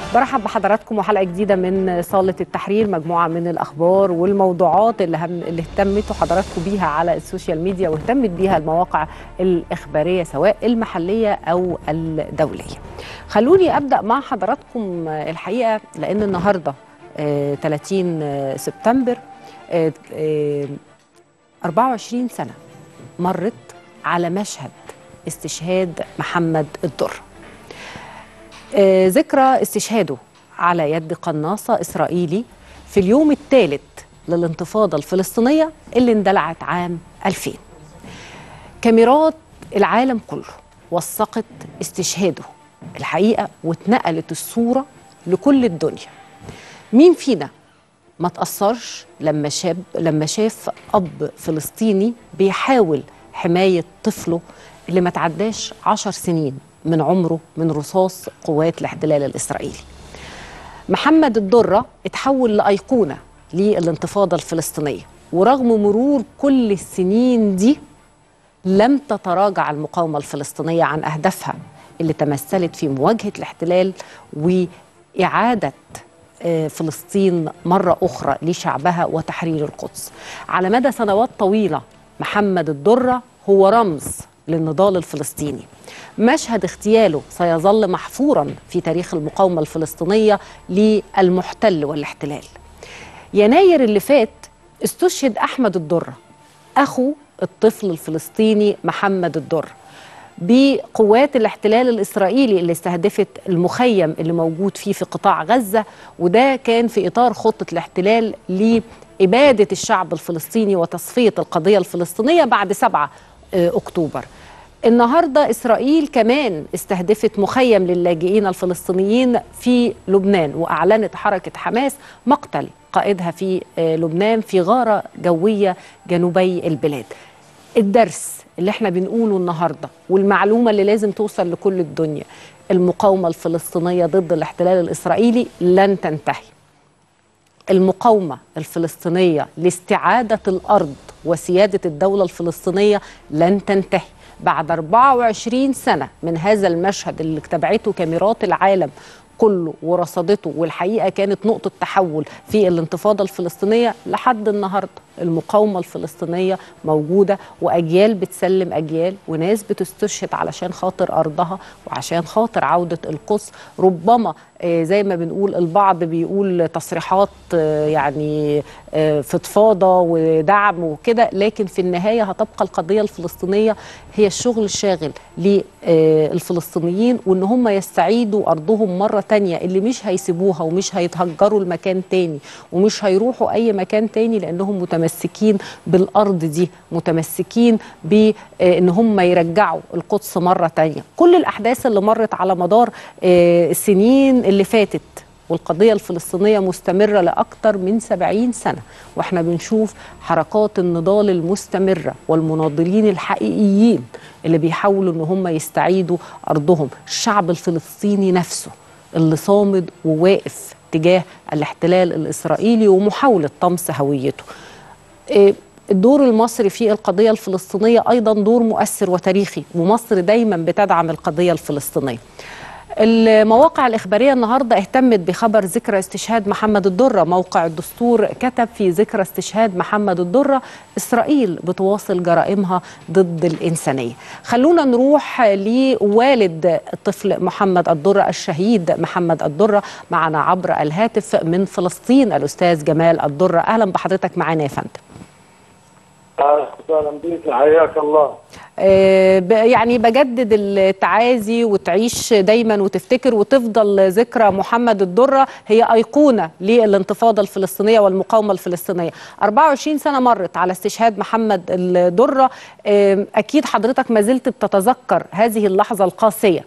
برحب بحضراتكم وحلقه جديده من صاله التحرير مجموعه من الاخبار والموضوعات اللي هم اللي اهتمتوا حضراتكم بيها على السوشيال ميديا واهتمت بيها المواقع الاخباريه سواء المحليه او الدوليه. خلوني ابدا مع حضراتكم الحقيقه لان النهارده آه، 30 سبتمبر آه، آه، 24 سنه مرت على مشهد استشهاد محمد الدر. آه، ذكرى استشهاده على يد قناصة إسرائيلي في اليوم الثالث للانتفاضة الفلسطينية اللي اندلعت عام 2000 كاميرات العالم كله وثقت استشهاده الحقيقة واتنقلت الصورة لكل الدنيا مين فينا ما تأثرش لما شاب لما شاف أب فلسطيني بيحاول حماية طفله اللي ما تعداش عشر سنين من عمره من رصاص قوات الاحتلال الإسرائيلي محمد الدرة اتحول لأيقونة للانتفاضة الفلسطينية ورغم مرور كل السنين دي لم تتراجع المقاومة الفلسطينية عن أهدافها اللي تمثلت في مواجهة الاحتلال وإعادة آه، فلسطين مرة أخرى لشعبها وتحرير القدس على مدى سنوات طويلة محمد الدرة هو رمز للنضال الفلسطيني مشهد اغتياله سيظل محفورا في تاريخ المقاومة الفلسطينية للمحتل والاحتلال يناير اللي فات استشهد أحمد الدرة أخو الطفل الفلسطيني محمد الدرة بقوات الاحتلال الإسرائيلي اللي استهدفت المخيم اللي موجود فيه في قطاع غزة وده كان في إطار خطة الاحتلال لإبادة الشعب الفلسطيني وتصفية القضية الفلسطينية بعد 7 أكتوبر النهارده اسرائيل كمان استهدفت مخيم للاجئين الفلسطينيين في لبنان واعلنت حركه حماس مقتل قائدها في آه، لبنان في غاره جويه جنوبي البلاد. الدرس اللي احنا بنقوله النهارده والمعلومه اللي لازم توصل لكل الدنيا المقاومه الفلسطينيه ضد الاحتلال الاسرائيلي لن تنتهي. المقاومه الفلسطينيه لاستعاده الارض وسياده الدوله الفلسطينيه لن تنتهي. بعد 24 سنة من هذا المشهد اللي اتبعته كاميرات العالم كله ورصدته والحقيقة كانت نقطة تحول في الانتفاضة الفلسطينية لحد النهاردة المقاومة الفلسطينية موجودة وأجيال بتسلم أجيال وناس بتستشهد علشان خاطر أرضها وعشان خاطر عودة القدس ربما آه، زي ما بنقول البعض بيقول تصريحات آه، يعني آه، فضفاضة ودعم وكده لكن في النهاية هتبقى القضية الفلسطينية هي الشغل الشاغل للفلسطينيين وإن هم يستعيدوا أرضهم مرة تانية اللي مش هيسيبوها ومش هيتهجروا المكان تاني ومش هيروحوا أي مكان تاني لأنهم متمسكين بالأرض دي متمسكين بأن هم يرجعوا القدس مرة تانية كل الأحداث اللي مرت على مدار آه، السنين اللي فاتت والقضية الفلسطينية مستمرة لأكثر من 70 سنة وإحنا بنشوف حركات النضال المستمرة والمناضلين الحقيقيين اللي بيحاولوا إن هم يستعيدوا أرضهم الشعب الفلسطيني نفسه اللي صامد وواقف تجاه الاحتلال الإسرائيلي ومحاولة طمس هويته إيه، الدور المصري في القضية الفلسطينية أيضا دور مؤثر وتاريخي ومصر دايما بتدعم القضية الفلسطينية المواقع الإخبارية النهاردة اهتمت بخبر ذكرى استشهاد محمد الدرة موقع الدستور كتب في ذكرى استشهاد محمد الدرة إسرائيل بتواصل جرائمها ضد الإنسانية خلونا نروح لوالد الطفل محمد الدرة الشهيد محمد الدرة معنا عبر الهاتف من فلسطين الأستاذ جمال الدرة أهلا بحضرتك معنا يا فندم اهلا وسهلا بك حياك الله آه، ب- يعني بجدد التعازي وتعيش دايما وتفتكر وتفضل ذكرى محمد الدرة هي أيقونة للانتفاضة الفلسطينية والمقاومة الفلسطينية 24 سنة مرت على استشهاد محمد الدرة آه، أكيد حضرتك ما زلت بتتذكر هذه اللحظة القاسية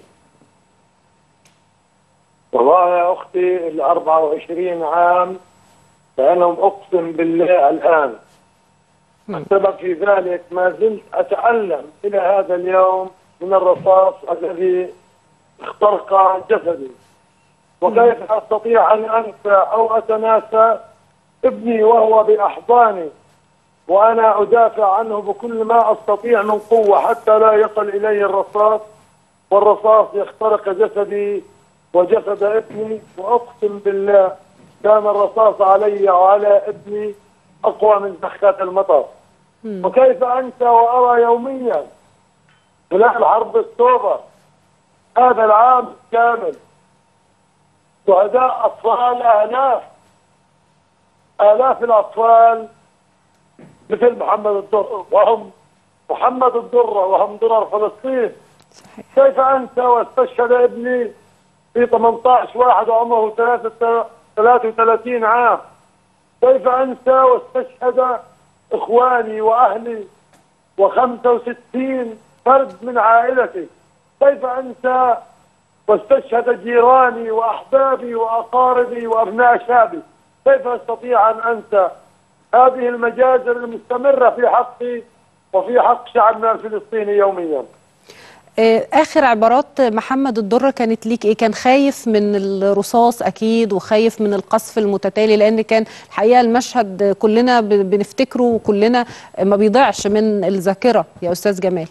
والله يا اختي ال 24 عام فانا اقسم بالله الان السبب في ذلك ما زلت اتالم الى هذا اليوم من الرصاص الذي اخترق جسدي وكيف استطيع ان انسى او اتناسى ابني وهو باحضاني وانا ادافع عنه بكل ما استطيع من قوه حتى لا يصل الي الرصاص والرصاص يخترق جسدي وجسد ابني واقسم بالله كان الرصاص علي وعلى ابني اقوى من زخات المطر وكيف انسى وارى يوميا خلال حرب اكتوبر هذا العام كامل شهداء اطفال الاف الاف الاطفال مثل محمد الدر وهم محمد الدره وهم درر فلسطين صحيح كيف انسى واستشهد ابني في 18 واحد وعمره 33 عام كيف انسى واستشهد اخواني واهلي و65 فرد من عائلتي كيف انسى واستشهد جيراني واحبابي واقاربي وابناء شعبي كيف استطيع ان انسى هذه المجازر المستمره في حقي وفي حق شعبنا الفلسطيني يوميا آه، اخر عبارات محمد الدره كانت ليك ايه كان خايف من الرصاص اكيد وخايف من القصف المتتالي لان كان الحقيقه المشهد كلنا ب- بنفتكره وكلنا ما بيضيعش من الذاكره يا استاذ جمال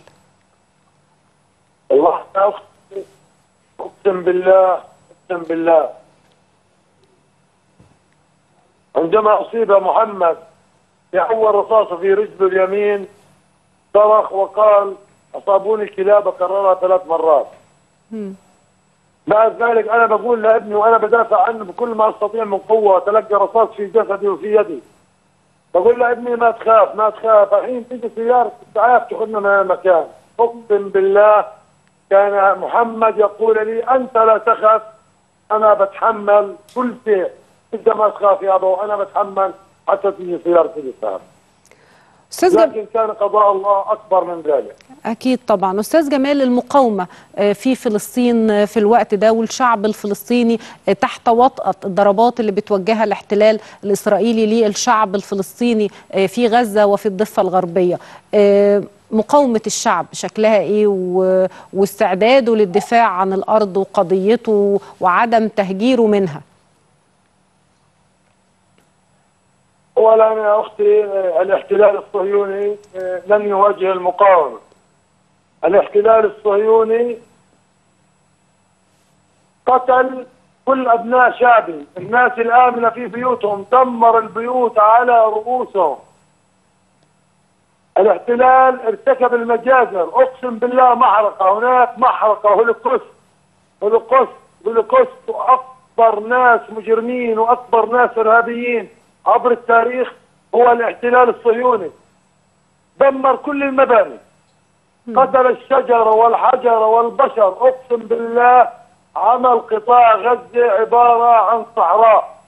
والله يا اختي اقسم بالله اقسم بالله عندما اصيب محمد بأول رصاصه في رجله اليمين صرخ وقال اصابوني الكلاب كررها ثلاث مرات مم. بعد ذلك انا بقول لابني وانا بدافع عنه بكل ما استطيع من قوه تلقى رصاص في جسدي وفي يدي بقول لابني ما تخاف ما تخاف الحين تيجي سياره اسعاف تاخذنا من المكان اقسم بالله كان محمد يقول لي انت لا تخف انا بتحمل كل شيء انت ما تخاف يا ابو انا بتحمل حتى تيجي سياره الاسعاف استاذ جمال لكن كان قضاء الله اكبر من ذلك اكيد طبعا استاذ جمال المقاومه آه، في فلسطين آه، في الوقت ده والشعب الفلسطيني آه، تحت وطأة الضربات اللي بتوجهها الاحتلال الاسرائيلي للشعب الفلسطيني آه، في غزه وفي الضفه الغربيه آه، مقاومه الشعب شكلها ايه و- واستعداده للدفاع عن الارض وقضيته وعدم تهجيره منها اولا يا اختي آه، الاحتلال الصهيوني آه، لن يواجه المقاومه الاحتلال الصهيوني قتل كل ابناء شعبي الناس الامنه في بيوتهم دمر البيوت على رؤوسهم الاحتلال ارتكب المجازر اقسم بالله محرقه هناك محرقه هولوكوست هولوكوست هولوكوست واكبر ناس مجرمين واكبر ناس ارهابيين عبر التاريخ هو الاحتلال الصهيوني دمر كل المباني قتل الشجر والحجر والبشر اقسم بالله عمل قطاع غزه عباره عن صحراء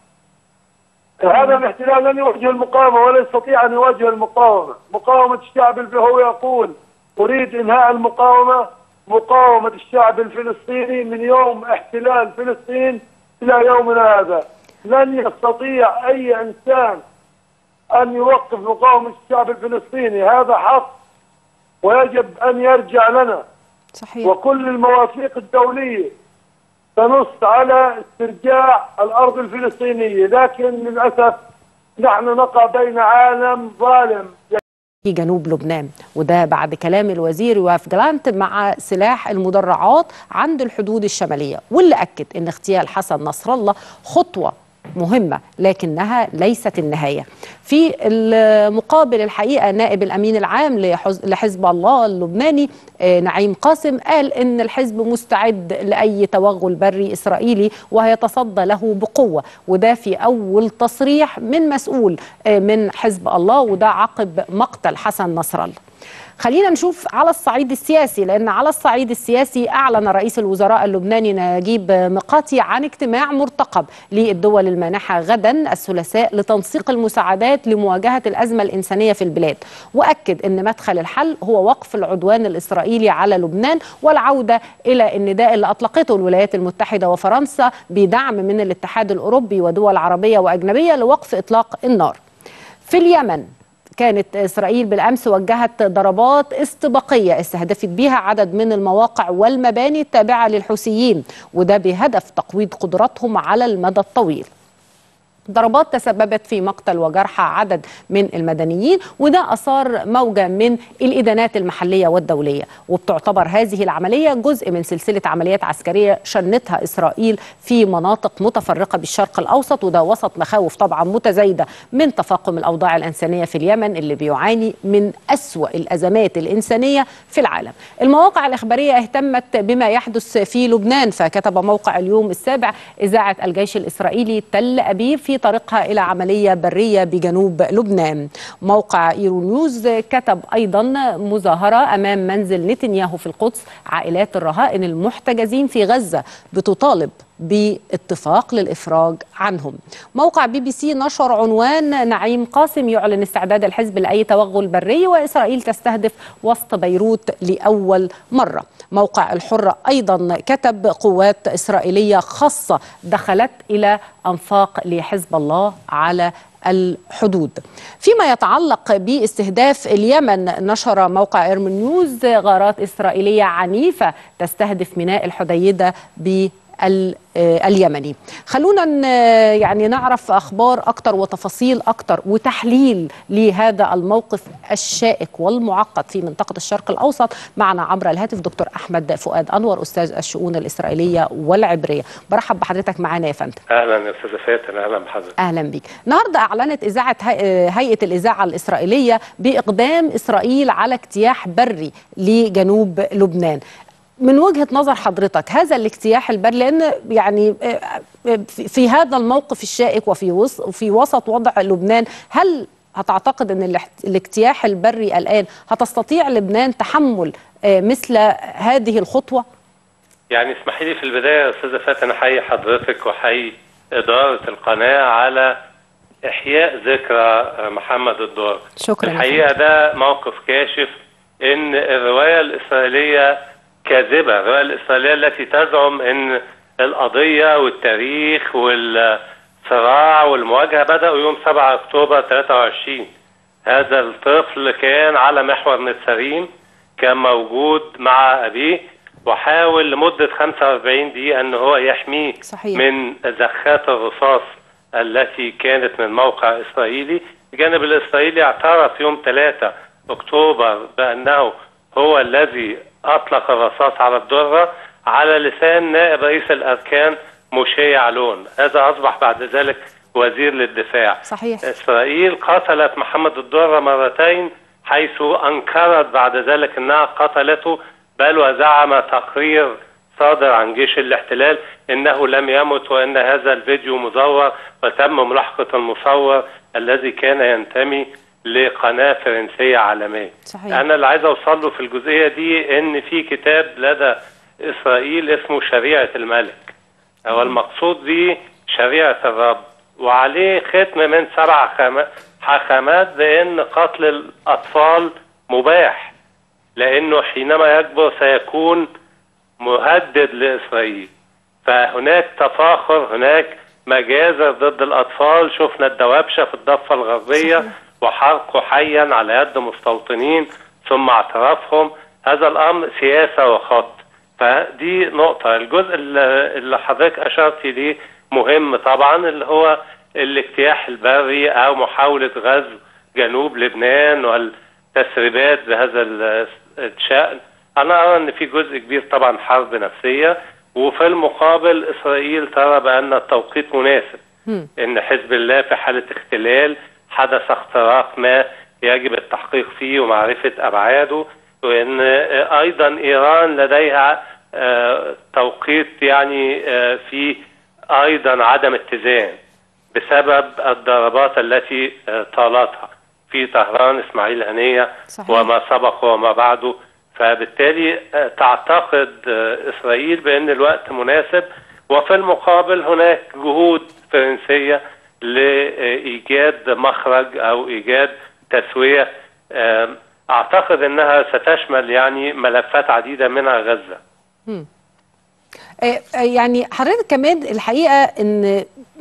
هذا الاحتلال لن يواجه المقاومه ولا يستطيع ان يواجه المقاومه، مقاومه الشعب الف- هو يقول اريد انهاء المقاومه مقاومه الشعب الفلسطيني من يوم احتلال فلسطين الى يومنا هذا، لن يستطيع اي انسان ان يوقف مقاومه الشعب الفلسطيني، هذا حق ويجب ان يرجع لنا صحيح وكل المواثيق الدولية تنص على استرجاع الأرض الفلسطينية لكن للأسف نحن نقع بين عالم ظالم في جنوب لبنان وده بعد كلام الوزير يواف جلانت مع سلاح المدرعات عند الحدود الشمالية واللي أكد أن اغتيال حسن نصر الله خطوة مهمة لكنها ليست النهاية في المقابل الحقيقة نائب الأمين العام لحز- لحزب الله اللبناني آه، نعيم قاسم قال أن الحزب مستعد لأي توغل بري إسرائيلي وهيتصدى له بقوة وده في أول تصريح من مسؤول آه، من حزب الله وده عقب مقتل حسن نصر الله خلينا نشوف على الصعيد السياسي لأن على الصعيد السياسي أعلن رئيس الوزراء اللبناني نجيب مقاتي عن اجتماع مرتقب للدول المانحة غدا الثلاثاء لتنسيق المساعدات لمواجهة الأزمة الإنسانية في البلاد وأكد أن مدخل الحل هو وقف العدوان الإسرائيلي على لبنان والعودة إلى النداء اللي أطلقته الولايات المتحدة وفرنسا بدعم من الاتحاد الأوروبي ودول عربية وأجنبية لوقف إطلاق النار في اليمن كانت إسرائيل بالأمس وجهت ضربات استباقية استهدفت بها عدد من المواقع والمباني التابعة للحوثيين وده بهدف تقويض قدراتهم على المدى الطويل ضربات تسببت في مقتل وجرحى عدد من المدنيين وده أثار موجة من الإدانات المحلية والدولية وبتعتبر هذه العملية جزء من سلسلة عمليات عسكرية شنتها إسرائيل في مناطق متفرقة بالشرق الأوسط وده وسط مخاوف طبعا متزايدة من تفاقم الأوضاع الإنسانية في اليمن اللي بيعاني من أسوأ الأزمات الإنسانية في العالم المواقع الإخبارية اهتمت بما يحدث في لبنان فكتب موقع اليوم السابع إذاعة الجيش الإسرائيلي تل أبيب في طريقها إلى عملية برية بجنوب لبنان موقع إيرو نيوز كتب أيضا مظاهرة أمام منزل نتنياهو في القدس عائلات الرهائن المحتجزين في غزة بتطالب باتفاق للإفراج عنهم موقع بي بي سي نشر عنوان نعيم قاسم يعلن استعداد الحزب لأي توغل بري وإسرائيل تستهدف وسط بيروت لأول مرة موقع الحرة أيضا كتب قوات إسرائيلية خاصة دخلت إلى أنفاق لحزب الله على الحدود فيما يتعلق باستهداف اليمن نشر موقع ايرمن نيوز غارات إسرائيلية عنيفة تستهدف ميناء الحديدة ب اليمني خلونا يعني نعرف اخبار اكتر وتفاصيل اكتر وتحليل لهذا الموقف الشائك والمعقد في منطقه الشرق الاوسط معنا عبر الهاتف دكتور احمد فؤاد انور استاذ الشؤون الاسرائيليه والعبريه برحب بحضرتك معانا يا فندم اهلا يا استاذه فاتن اهلا بحضرتك اهلا بيك النهارده اعلنت اذاعه هيئه الاذاعه الاسرائيليه باقدام اسرائيل على اجتياح بري لجنوب لبنان من وجهه نظر حضرتك هذا الاجتياح البري لان يعني في هذا الموقف الشائك وفي وفي وسط وضع لبنان هل هتعتقد ان الاجتياح البري الان هتستطيع لبنان تحمل مثل هذه الخطوه؟ يعني اسمحي لي في البدايه يا استاذه فاتن احيي حضرتك واحيي اداره القناه على احياء ذكرى محمد الدار. شكرا الحقيقه ده موقف كاشف ان الروايه الاسرائيليه كاذبة الرواية الإسرائيلية التي تزعم أن القضية والتاريخ والصراع والمواجهة بدأوا يوم 7 أكتوبر 23 هذا الطفل كان على محور نتساريم كان موجود مع أبيه وحاول لمدة 45 دقيقة أن هو يحميه صحيح. من زخات الرصاص التي كانت من موقع إسرائيلي الجانب الإسرائيلي اعترف يوم 3 أكتوبر بأنه هو الذي أطلق الرصاص على الدرة على لسان نائب رئيس الأركان موشي علون هذا أصبح بعد ذلك وزير للدفاع صحيح إسرائيل قتلت محمد الدرة مرتين حيث أنكرت بعد ذلك أنها قتلته بل وزعم تقرير صادر عن جيش الاحتلال انه لم يمت وان هذا الفيديو مزور وتم ملاحقه المصور الذي كان ينتمي لقناه فرنسيه عالميه. صحيح. انا اللي عايز اوصل له في الجزئيه دي ان في كتاب لدى اسرائيل اسمه شريعه الملك. هو المقصود به شريعه الرب وعليه ختم من سبع حاخامات بان قتل الاطفال مباح لانه حينما يكبر سيكون مهدد لاسرائيل. فهناك تفاخر هناك مجازر ضد الاطفال شفنا الدوابشه في الضفه الغربيه صحيح. وحرقه حيا على يد مستوطنين ثم اعترافهم هذا الامر سياسه وخط فدي نقطه الجزء اللي حضرتك اشرت ليه مهم طبعا اللي هو الاجتياح البري او محاوله غزو جنوب لبنان والتسريبات بهذا الشان انا ارى ان في جزء كبير طبعا حرب نفسيه وفي المقابل اسرائيل ترى بان التوقيت مناسب مم. ان حزب الله في حاله اختلال حدث اختراق ما يجب التحقيق فيه ومعرفة أبعاده وأن أيضا إيران لديها آه، توقيت يعني آه، في أيضا عدم اتزان بسبب الضربات التي آه، طالتها في طهران إسماعيل هنية صحيح. وما سبق وما بعده فبالتالي آه، تعتقد آه، إسرائيل بأن الوقت مناسب وفي المقابل هناك جهود فرنسية لإيجاد مخرج أو إيجاد تسوية آم، أعتقد أنها ستشمل يعني ملفات عديدة منها غزة آه، آه، يعني حضرتك كمان الحقيقه ان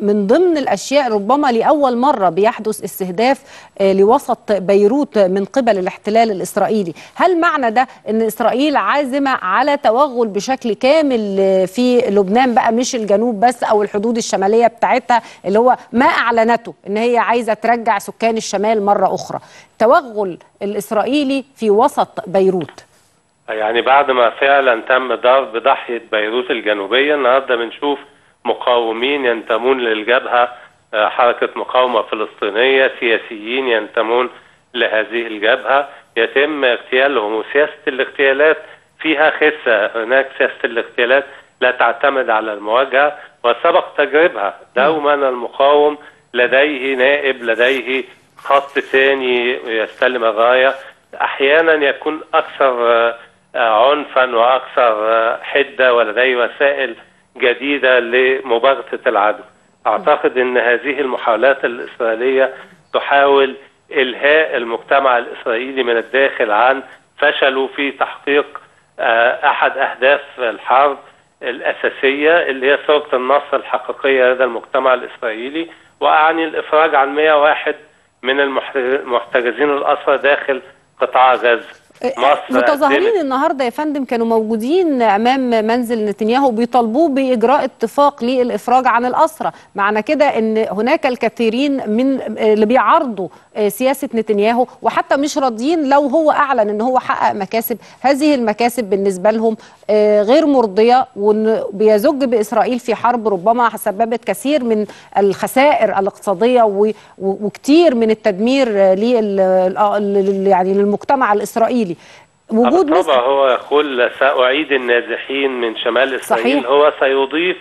من ضمن الاشياء ربما لاول مره بيحدث استهداف آه، لوسط بيروت من قبل الاحتلال الاسرائيلي هل معنى ده ان اسرائيل عازمه على توغل بشكل كامل آه، في لبنان بقى مش الجنوب بس او الحدود الشماليه بتاعتها اللي هو ما اعلنته ان هي عايزه ترجع سكان الشمال مره اخرى توغل الاسرائيلي في وسط بيروت يعني بعد ما فعلا تم ضرب ضاحية بيروت الجنوبية النهارده بنشوف مقاومين ينتمون للجبهة آه، حركة مقاومة فلسطينية سياسيين ينتمون لهذه الجبهة يتم اغتيالهم وسياسة الاغتيالات فيها خسة هناك سياسة الاغتيالات لا تعتمد على المواجهة وسبق تجربها دوما المقاوم لديه نائب لديه خط ثاني يستلم الراية أحيانا يكون أكثر آه، آه، عنفا واكثر آه، حده ولديه وسائل جديده لمباغته العدو. اعتقد ان هذه المحاولات الاسرائيليه تحاول الهاء المجتمع الاسرائيلي من الداخل عن فشله في تحقيق آه، احد اهداف الحرب الاساسيه اللي هي صوره النصر الحقيقيه لدى المجتمع الاسرائيلي واعني الافراج عن 101 من المحت- المحتجزين الاسرى داخل قطاع غزه. مصر متظاهرين قدمت- النهارده يا فندم كانوا موجودين امام منزل نتنياهو بيطالبوه باجراء اتفاق للافراج عن الاسرى معنى كده ان هناك الكثيرين من اللي بيعارضوا آه، سياسه نتنياهو وحتى مش راضيين لو هو اعلن ان هو حقق مكاسب هذه المكاسب بالنسبه لهم آه، غير مرضيه وان بيزج باسرائيل في حرب ربما سببت كثير من الخسائر الاقتصاديه و- و- وكتير من التدمير آه، لل- لل- يعني للمجتمع الاسرائيلي وجود بالطبع مصر هو يقول سأعيد النازحين من شمال إسرائيل صحيح. هو سيضيف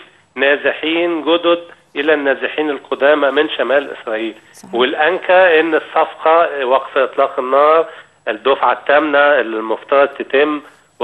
نازحين جدد إلى النازحين القدامى من شمال إسرائيل صحيح. والأنكى إن الصفقة وقف إطلاق النار الدفعة الثامنة اللي المفترض تتم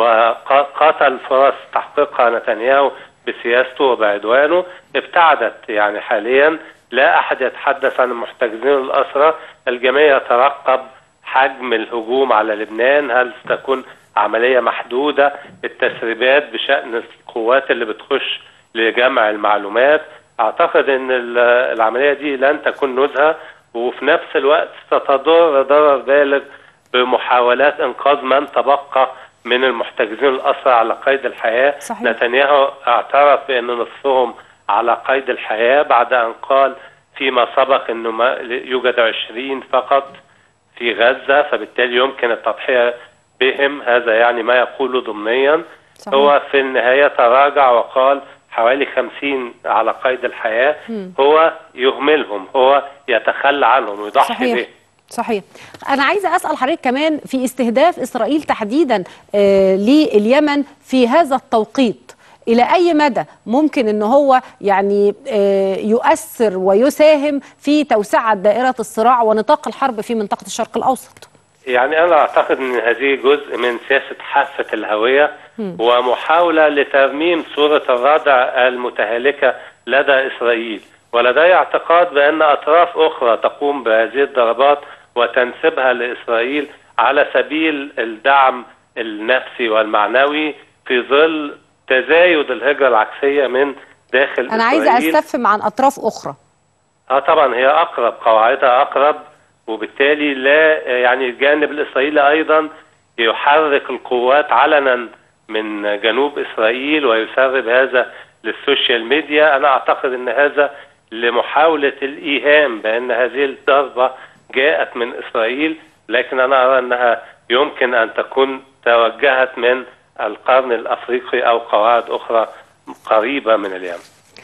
وقاتل فرص تحقيقها نتنياهو بسياسته وبعدوانه ابتعدت يعني حاليا لا أحد يتحدث عن المحتجزين الأسرى الجميع يترقب حجم الهجوم على لبنان هل ستكون عملية محدودة التسريبات بشأن القوات اللي بتخش لجمع المعلومات أعتقد أن ال- العملية دي لن تكون نزهة وفي نفس الوقت ستضر ضرر بالغ بمحاولات إنقاذ من تبقى من المحتجزين الأسرى على قيد الحياة صحيح. نتنياهو اعترف بأن نصفهم على قيد الحياة بعد أن قال فيما سبق أنه ما يوجد عشرين فقط في غزة فبالتالي يمكن التضحية بهم هذا يعني ما يقوله ضمنيا صحيح. هو في النهاية تراجع وقال حوالي خمسين على قيد الحياة هو يهملهم هو يتخلى عنهم ويضحي صحيح بهم صحيح انا عايزه اسال حضرتك كمان في استهداف اسرائيل تحديدا آه لليمن في هذا التوقيت الى اي مدى ممكن ان هو يعني آه يؤثر ويساهم في توسعه دائره الصراع ونطاق الحرب في منطقه الشرق الاوسط يعني أنا أعتقد أن هذه جزء من سياسة حافة الهوية ومحاولة لترميم صورة الردع المتهالكة لدى إسرائيل ولدي اعتقاد بأن أطراف أخرى تقوم بهذه الضربات وتنسبها لإسرائيل على سبيل الدعم النفسي والمعنوي في ظل تزايد الهجرة العكسية من داخل انا إسرائيل عايزه استفهم عن اطراف اخرى اه طبعا هي اقرب قواعدها اقرب وبالتالي لا يعني الجانب الاسرائيلي ايضا يحرك القوات علنا من جنوب اسرائيل ويسرب هذا للسوشيال ميديا انا اعتقد ان هذا لمحاوله الايهام بان هذه الضربه جاءت من اسرائيل لكن انا ارى انها يمكن ان تكون توجهت من القرن الافريقي او قواعد اخرى قريبه من اليمن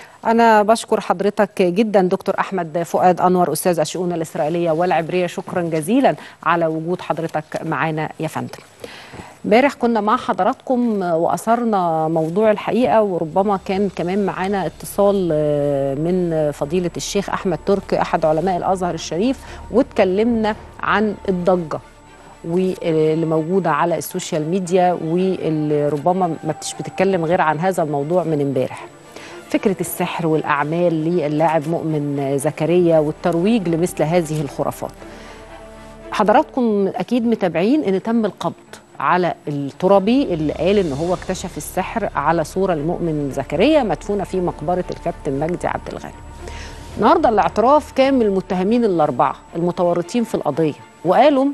أنا بشكر حضرتك جدا دكتور أحمد فؤاد أنور أستاذ الشؤون الإسرائيلية والعبرية شكرا جزيلا على وجود حضرتك معنا يا فندم امبارح كنا مع حضراتكم وأثرنا موضوع الحقيقة وربما كان كمان معانا اتصال من فضيلة الشيخ أحمد ترك أحد علماء الأزهر الشريف واتكلمنا عن الضجة واللي موجودة على السوشيال ميديا واللي ربما ما بتش بتتكلم غير عن هذا الموضوع من امبارح فكرة السحر والأعمال للاعب مؤمن زكريا والترويج لمثل هذه الخرافات حضراتكم أكيد متابعين أن تم القبض على الترابي اللي قال ان هو اكتشف السحر على صوره لمؤمن زكريا مدفونه في مقبره الكابتن مجدي عبد الغني. النهارده الاعتراف كان من المتهمين الاربعه المتورطين في القضيه وقالوا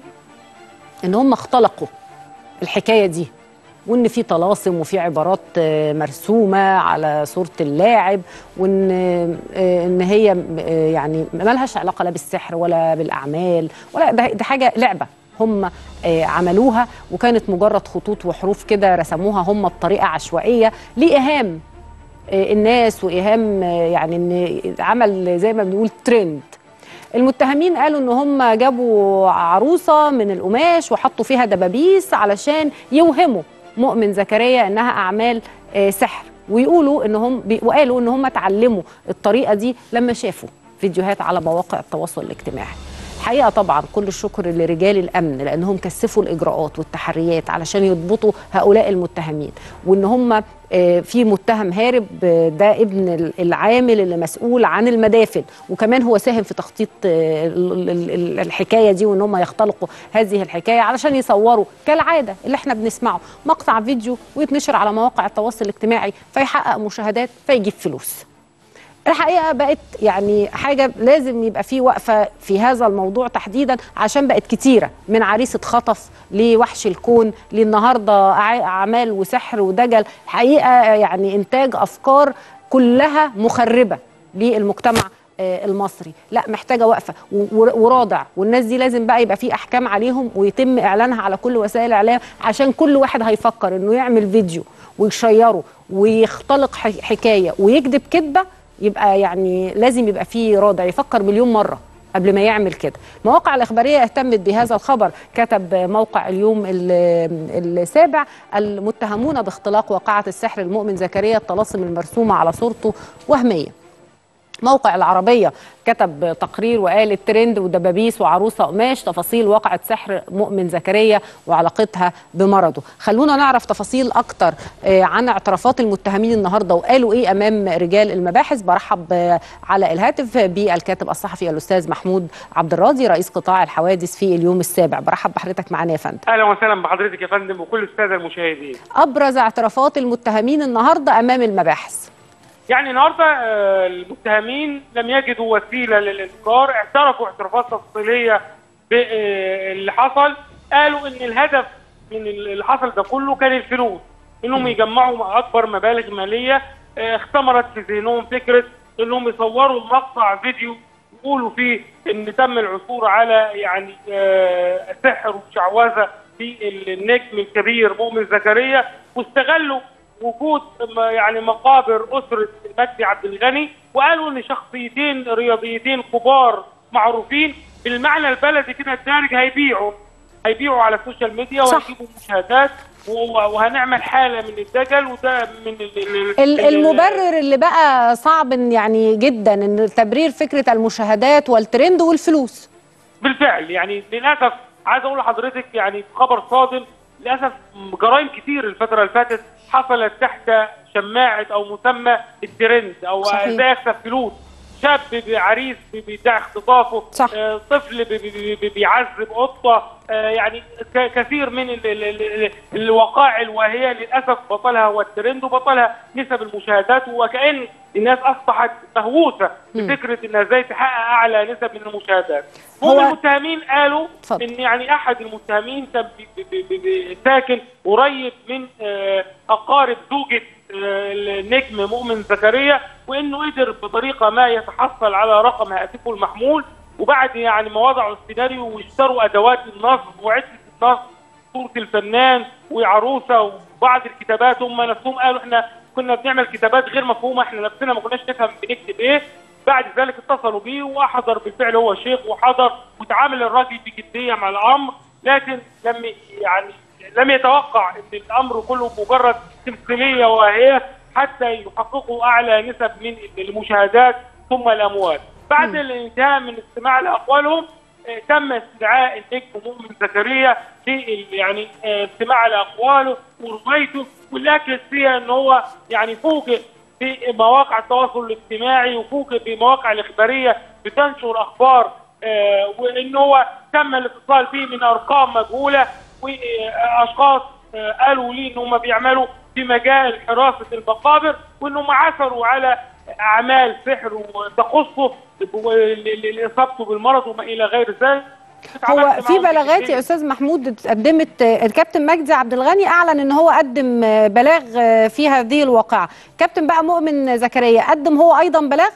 ان هم اختلقوا الحكايه دي وان في طلاسم وفي عبارات آه، مرسومه على صوره اللاعب وان آه، ان هي آه، يعني مالهاش علاقه لا بالسحر ولا بالاعمال ولا ده, ده حاجه لعبه هم آه، عملوها وكانت مجرد خطوط وحروف كده رسموها هم بطريقه عشوائيه لايهام آه، الناس وايهام آه، يعني ان عمل زي ما بنقول ترند المتهمين قالوا ان هم جابوا عروسه من القماش وحطوا فيها دبابيس علشان يوهموا مؤمن زكريا انها اعمال آه، سحر ويقولوا ان هم بي- وقالوا ان هم اتعلموا الطريقه دي لما شافوا فيديوهات على مواقع التواصل الاجتماعي الحقيقه طبعا كل الشكر لرجال الامن لانهم كثفوا الاجراءات والتحريات علشان يضبطوا هؤلاء المتهمين وان هم آه، في متهم هارب آه، ده ابن ال- العامل اللي مسؤول عن المدافن وكمان هو ساهم في تخطيط آه، ال- ال- ال- الحكايه دي وان هم يختلقوا هذه الحكايه علشان يصوروا كالعاده اللي احنا بنسمعه مقطع فيديو ويتنشر على مواقع التواصل الاجتماعي فيحقق مشاهدات فيجيب فلوس الحقيقه بقت يعني حاجه لازم يبقى في وقفه في هذا الموضوع تحديدا عشان بقت كتيره من عريس اتخطف لوحش الكون للنهارده أع- اعمال وسحر ودجل حقيقه يعني انتاج افكار كلها مخربه للمجتمع آه، المصري لا محتاجه وقفه و- و- ورادع والناس دي لازم بقى يبقى في احكام عليهم ويتم اعلانها على كل وسائل الاعلام عشان كل واحد هيفكر انه يعمل فيديو ويشيره ويختلق ح- حكايه ويكذب كذبه يبقى يعني لازم يبقى فيه رادع يفكر مليون مره قبل ما يعمل كده المواقع الإخبارية اهتمت بهذا الخبر كتب موقع اليوم ال- السابع المتهمون باختلاق واقعة السحر المؤمن زكريا الطلاسم المرسومة على صورته وهمية موقع العربية كتب تقرير وقال الترند ودبابيس وعروسة قماش تفاصيل واقعة سحر مؤمن زكريا وعلاقتها بمرضه خلونا نعرف تفاصيل أكتر آه، عن اعترافات المتهمين النهاردة وقالوا إيه أمام رجال المباحث برحب آه، على الهاتف بالكاتب الصحفي الأستاذ محمود عبد الراضي رئيس قطاع الحوادث في اليوم السابع برحب بحضرتك معانا يا فندم اهلا وسهلا بحضرتك يا فندم وكل الساده المشاهدين أبرز اعترافات المتهمين النهاردة أمام المباحث يعني النهارده آه، المتهمين لم يجدوا وسيله للانكار اعترفوا اعترافات تفصيليه باللي حصل قالوا ان الهدف من اللي حصل ده كله كان الفلوس انهم يجمعوا اكبر مبالغ ماليه آه، اختمرت في ذهنهم فكره انهم يصوروا مقطع فيديو يقولوا فيه ان تم العثور على يعني آه، سحر وشعوذه في النجم الكبير مؤمن زكريا واستغلوا وجود م- يعني مقابر اسره مجدي عبد الغني وقالوا ان شخصيتين رياضيتين كبار معروفين بالمعنى البلدي كده الدارج هيبيعوا هيبيعوا على السوشيال ميديا صح. وهيجيبوا مشاهدات و- وهنعمل حاله من الدجل وده من ال- ال- ال- ال- المبرر اللي بقى صعب إن يعني جدا ان تبرير فكره المشاهدات والترند والفلوس بالفعل يعني للاسف عايز اقول لحضرتك يعني خبر صادم للاسف جرائم كتير الفتره اللي فاتت حصلت تحت شماعه او مسمى الترند او صحيح. ازاي اكسب فلوس شاب عريس بيدعي اختطافه صح. آه، طفل بي- بي- بي- بيعذب قطه آه، يعني ك- كثير من ال- ال- ال- ال- الوقائع الواهيه للاسف بطلها هو الترند وبطلها نسب المشاهدات وكأن الناس اصبحت مهووسه بفكره انها ازاي تحقق اعلى نسب من المشاهدات هو- هم المتهمين قالوا اتفضل. ان يعني احد المتهمين كان بي- بي- بي- بي- ساكن قريب من آه، اقارب زوجة آه، النجم مؤمن زكريا وانه قدر بطريقه ما يتحصل على رقم هاتفه المحمول وبعد يعني ما وضعوا السيناريو واشتروا ادوات النصب وعده النصب صوره الفنان وعروسه وبعض الكتابات هم نفسهم قالوا احنا كنا بنعمل كتابات غير مفهومه احنا نفسنا ما كناش نفهم بنكتب ايه بعد ذلك اتصلوا بيه وحضر بالفعل هو شيخ وحضر وتعامل الراجل بجديه مع الامر لكن لم يعني لم يتوقع ان الامر كله مجرد تمثيليه واهيه حتى يحققوا اعلى نسب من المشاهدات ثم الاموال. بعد الانتهاء من استماع لاقوالهم آه، تم استدعاء النجم مؤمن زكريا في يعني آه، استماع لاقواله وروايته واللي اكد فيها ان هو يعني فوجئ بمواقع التواصل الاجتماعي وفوجئ بمواقع الاخباريه بتنشر اخبار آه، وان هو تم الاتصال به من ارقام مجهوله واشخاص قالوا لي ان هم بيعملوا في مجال حراسه المقابر وانهم عثروا على اعمال سحر وتخصه و- ل- ل- لاصابته بالمرض وما الى غير ذلك هو اتعاملت في معه بلاغات بشكل- يا استاذ محمود اتقدمت الكابتن مجدي عبد الغني اعلن ان هو قدم بلاغ في هذه الواقعه كابتن بقى مؤمن زكريا قدم هو ايضا بلاغ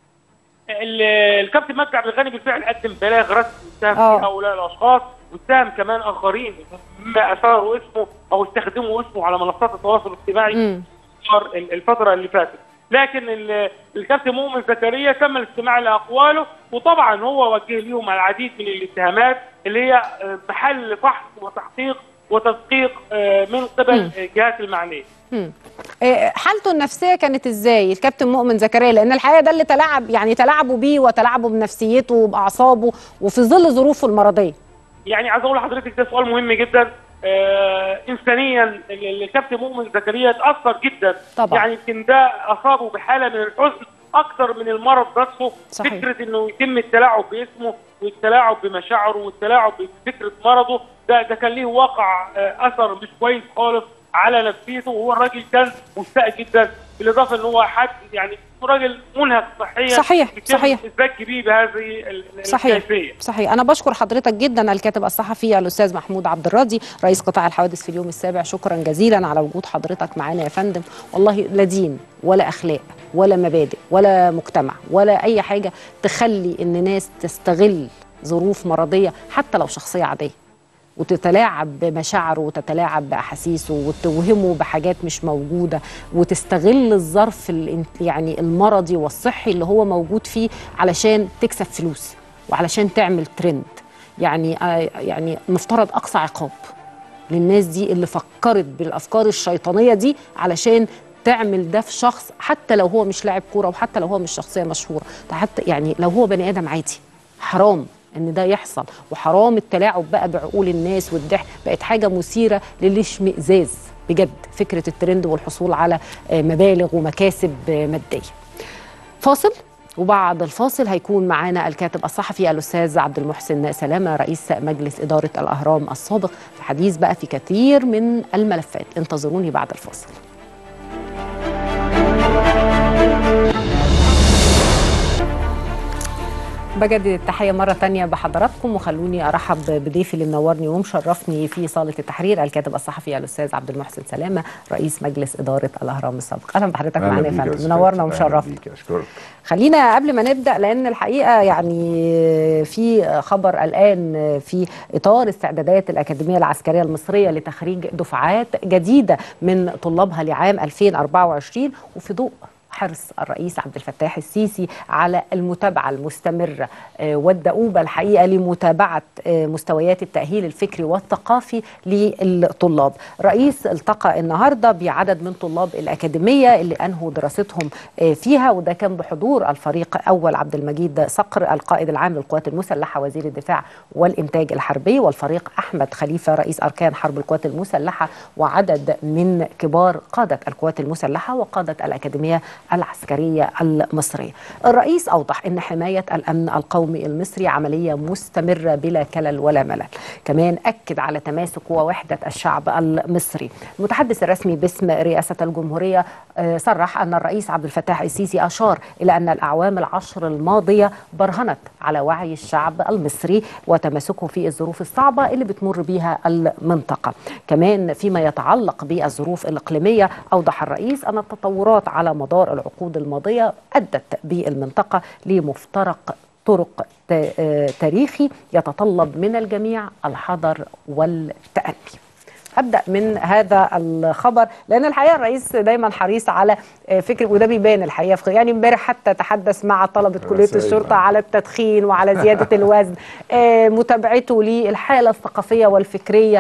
ال- الكابتن مجدي عبد الغني بالفعل قدم بلاغ رسمي اتهم آه. فيه هؤلاء الاشخاص واتهم كمان اخرين مما اثاروا اسمه او استخدموا اسمه على منصات التواصل الاجتماعي مم. الفترة- الفتره اللي فاتت لكن ال- الكابتن مؤمن زكريا تم الاستماع لاقواله وطبعا هو وجه لهم العديد من الاتهامات اللي هي آه، محل فحص وتحقيق وتدقيق آه، من قبل الجهات المعنيه مم. إيه، حالته النفسيه كانت ازاي الكابتن مؤمن زكريا لان الحقيقه ده اللي تلاعب يعني تلاعبوا بيه وتلاعبوا بنفسيته وباعصابه وفي ظل ظروفه المرضيه يعني عايز اقول لحضرتك ده سؤال مهم جدا آه انسانيا ال- ال- الكابتن مؤمن زكريا اتاثر جدا طبعا. يعني يمكن ده اصابه بحاله من الحزن اكثر من المرض نفسه صحيح. فكره انه يتم التلاعب باسمه والتلاعب بمشاعره والتلاعب بفكره مرضه ده ده كان ليه واقع آه اثر مش كويس خالص على نفسيته وهو الراجل كان مستاء جدا بالاضافه ان هو حد يعني راجل منهك صحيا صحيح، يتم صحيح. الزج بيه بهذه ال- ال- صحيح الكيفيه صحيح انا بشكر حضرتك جدا الكاتب الصحفي الاستاذ محمود عبد الراضي رئيس قطاع الحوادث في اليوم السابع شكرا جزيلا على وجود حضرتك معانا يا فندم والله لا دين ولا اخلاق ولا مبادئ ولا مجتمع ولا اي حاجه تخلي ان ناس تستغل ظروف مرضيه حتى لو شخصيه عاديه وتتلاعب بمشاعره وتتلاعب باحاسيسه وتوهمه بحاجات مش موجوده وتستغل الظرف الانت- يعني المرضي والصحي اللي هو موجود فيه علشان تكسب فلوس وعلشان تعمل ترند يعني آه يعني مفترض اقصى عقاب للناس دي اللي فكرت بالافكار الشيطانيه دي علشان تعمل ده في شخص حتى لو هو مش لاعب كوره وحتى لو هو مش شخصيه مشهوره ده حتى يعني لو هو بني ادم عادي حرام ان ده يحصل وحرام التلاعب بقى بعقول الناس والضحك بقت حاجه مثيره للاشمئزاز بجد فكره الترند والحصول على آه، مبالغ ومكاسب آه، ماديه فاصل وبعد الفاصل هيكون معانا الكاتب الصحفي الاستاذ عبد المحسن سلامه رئيس مجلس اداره الاهرام السابق في حديث بقى في كثير من الملفات انتظروني بعد الفاصل بجدد التحية مرة تانية بحضراتكم وخلوني أرحب بضيفي اللي منورني ومشرفني في صالة التحرير الكاتب الصحفي الأستاذ عبد المحسن سلامة رئيس مجلس إدارة الأهرام السابق أهلا بحضرتك أهلا معانا يا بيك يا فندم أستاذ. منورنا أهلا ومشرفنا بيك، أشكرك خلينا قبل ما نبدا لان الحقيقه يعني في خبر الان في اطار استعدادات الاكاديميه العسكريه المصريه لتخريج دفعات جديده من طلابها لعام 2024 وفي ضوء حرص الرئيس عبد الفتاح السيسي على المتابعه المستمره آه، والدؤوبه الحقيقه لمتابعه آه، مستويات التاهيل الفكري والثقافي للطلاب. رئيس التقى النهارده بعدد من طلاب الاكاديميه اللي انهوا دراستهم آه، فيها وده كان بحضور الفريق اول عبد المجيد صقر القائد العام للقوات المسلحه وزير الدفاع والانتاج الحربي والفريق احمد خليفه رئيس اركان حرب القوات المسلحه وعدد من كبار قاده القوات المسلحه وقاده الاكاديميه العسكريه المصريه. الرئيس اوضح ان حمايه الامن القومي المصري عمليه مستمره بلا كلل ولا ملل. كمان اكد على تماسك ووحده الشعب المصري. المتحدث الرسمي باسم رئاسه الجمهوريه آه، صرح ان الرئيس عبد الفتاح السيسي اشار الى ان الاعوام العشر الماضيه برهنت على وعي الشعب المصري وتماسكه في الظروف الصعبه اللي بتمر بيها المنطقه. كمان فيما يتعلق بالظروف الاقليميه اوضح الرئيس ان التطورات على مدار العقود الماضيه ادت بالمنطقه لمفترق طرق تا- آه، تاريخي يتطلب من الجميع الحذر والتأني ابدا من هذا الخبر لان الحقيقه الرئيس دايما حريص على آه، فكره وده بيبان الحقيقه في يعني امبارح حتى تحدث مع طلبه كليه رسائل الشرطه بقى. على التدخين وعلى زياده الوزن آه، متابعته للحاله الثقافيه والفكريه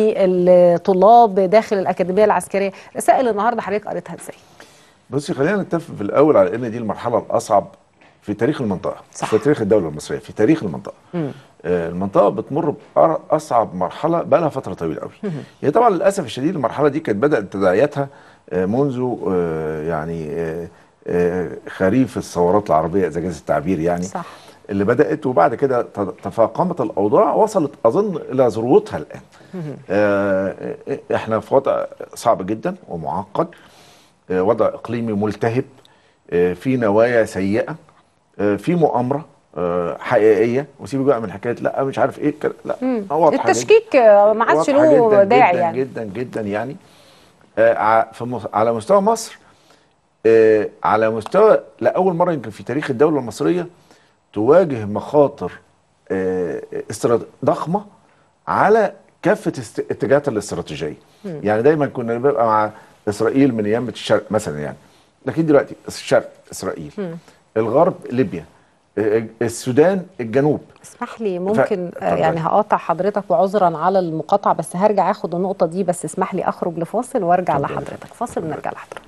للطلاب داخل الاكاديميه العسكريه رسائل النهارده حضرتك قريتها ازاي بصي خلينا نتفق في الاول على ان دي المرحله الاصعب في تاريخ المنطقه صح. في تاريخ الدوله المصريه في تاريخ المنطقه آه المنطقه بتمر باصعب مرحله بقى لها فتره طويله قوي هي طبعا للاسف الشديد المرحله دي كانت بدات تداعياتها آه منذ آه يعني آه آه خريف الثورات العربيه اذا جاز التعبير يعني صح. اللي بدات وبعد كده ت- تفاقمت الاوضاع وصلت اظن الى ذروتها الان آه احنا في وضع صعب جدا ومعقد آه، وضع اقليمي ملتهب آه، في نوايا سيئه آه، في مؤامره آه، حقيقيه وسيبك بقى من حكايه لا مش عارف ايه الكلام- لا واضحة جداً. التشكيك آه، ما عادش واضحة له جداً داعي جدا يعني جدا جدا يعني آه، ع- في مص- على مستوى مصر آه، على مستوى لاول مره يمكن في تاريخ الدوله المصريه تواجه مخاطر آه، استرات- ضخمه على كافه است- اتجاهاتها الاستراتيجيه يعني دايما كنا بنبقى مع اسرائيل من ايام الشرق مثلا يعني لكن دلوقتي الشرق اسرائيل الغرب ليبيا آه، السودان الجنوب اسمح لي ممكن ف- آه، يعني هقاطع حضرتك وعذرا على المقاطعه بس هرجع اخد النقطه دي بس اسمح لي اخرج لفاصل وارجع اتفضل. لحضرتك فاصل ونرجع لحضرتك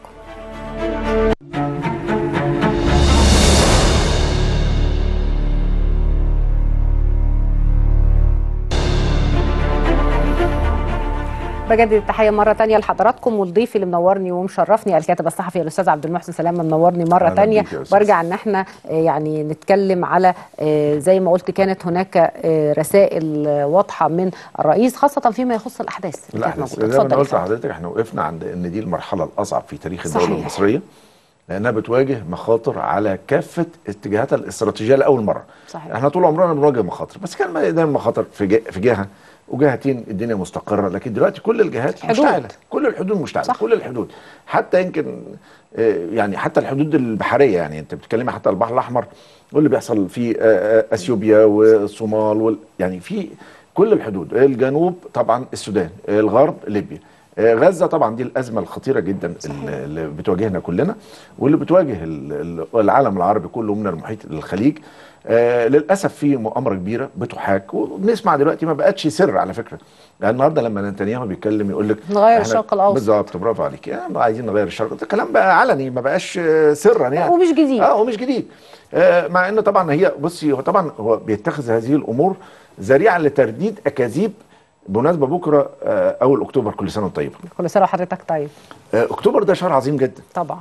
بجدد التحيه مره تانية لحضراتكم والضيف اللي منورني ومشرفني الكاتب الصحفي الاستاذ عبد المحسن سلامه منورني مره أهلاً تانية بيك يا أستاذ. برجع ان احنا آه، يعني نتكلم على آه، زي ما قلت كانت هناك آه، رسائل آه، واضحه من الرئيس خاصه فيما يخص الاحداث اللي لا كانت احنا موجوده زي ما اتفضل انا يا قلت فندم. لحضرتك احنا وقفنا عند ان دي المرحله الاصعب في تاريخ الدوله صحيح. المصريه لانها بتواجه مخاطر على كافه اتجاهاتها الاستراتيجيه لاول مره صحيح. احنا طول عمرنا بنواجه مخاطر بس كان دايما مخاطر في جه- في جهه وجهتين الدنيا مستقره لكن دلوقتي كل الجهات حدود. مشتعله كل الحدود مشتعله صح. كل الحدود حتى يمكن آه، يعني حتى الحدود البحريه يعني انت بتتكلمي حتى البحر الاحمر واللي بيحصل في آه، آه، اثيوبيا والصومال وال يعني في كل الحدود الجنوب طبعا السودان الغرب ليبيا آه، غزه طبعا دي الازمه الخطيره جدا اللي اللي بتواجهنا كلنا واللي بتواجه ال- ال- العالم العربي كله من المحيط للخليج آه للاسف في مؤامره كبيره بتحاك وبنسمع دلوقتي ما بقتش سر على فكره يعني النهارده لما نتنياهو بيتكلم يقول لك نغير إحنا- الشرق الأوسط. بالظبط برافو عليك يعني عايزين نغير الشرق ده كلام بقى علني ما بقاش آه، سرا يعني ومش جديد. اه ومش جديد آه مع ان طبعا هي بصي هو طبعا هو بيتخذ هذه الامور ذريعه لترديد اكاذيب بمناسبه بكره آه اول اكتوبر كل سنه وانت طيب كل سنه وحضرتك طيب آه اكتوبر ده شهر عظيم جدا طبعا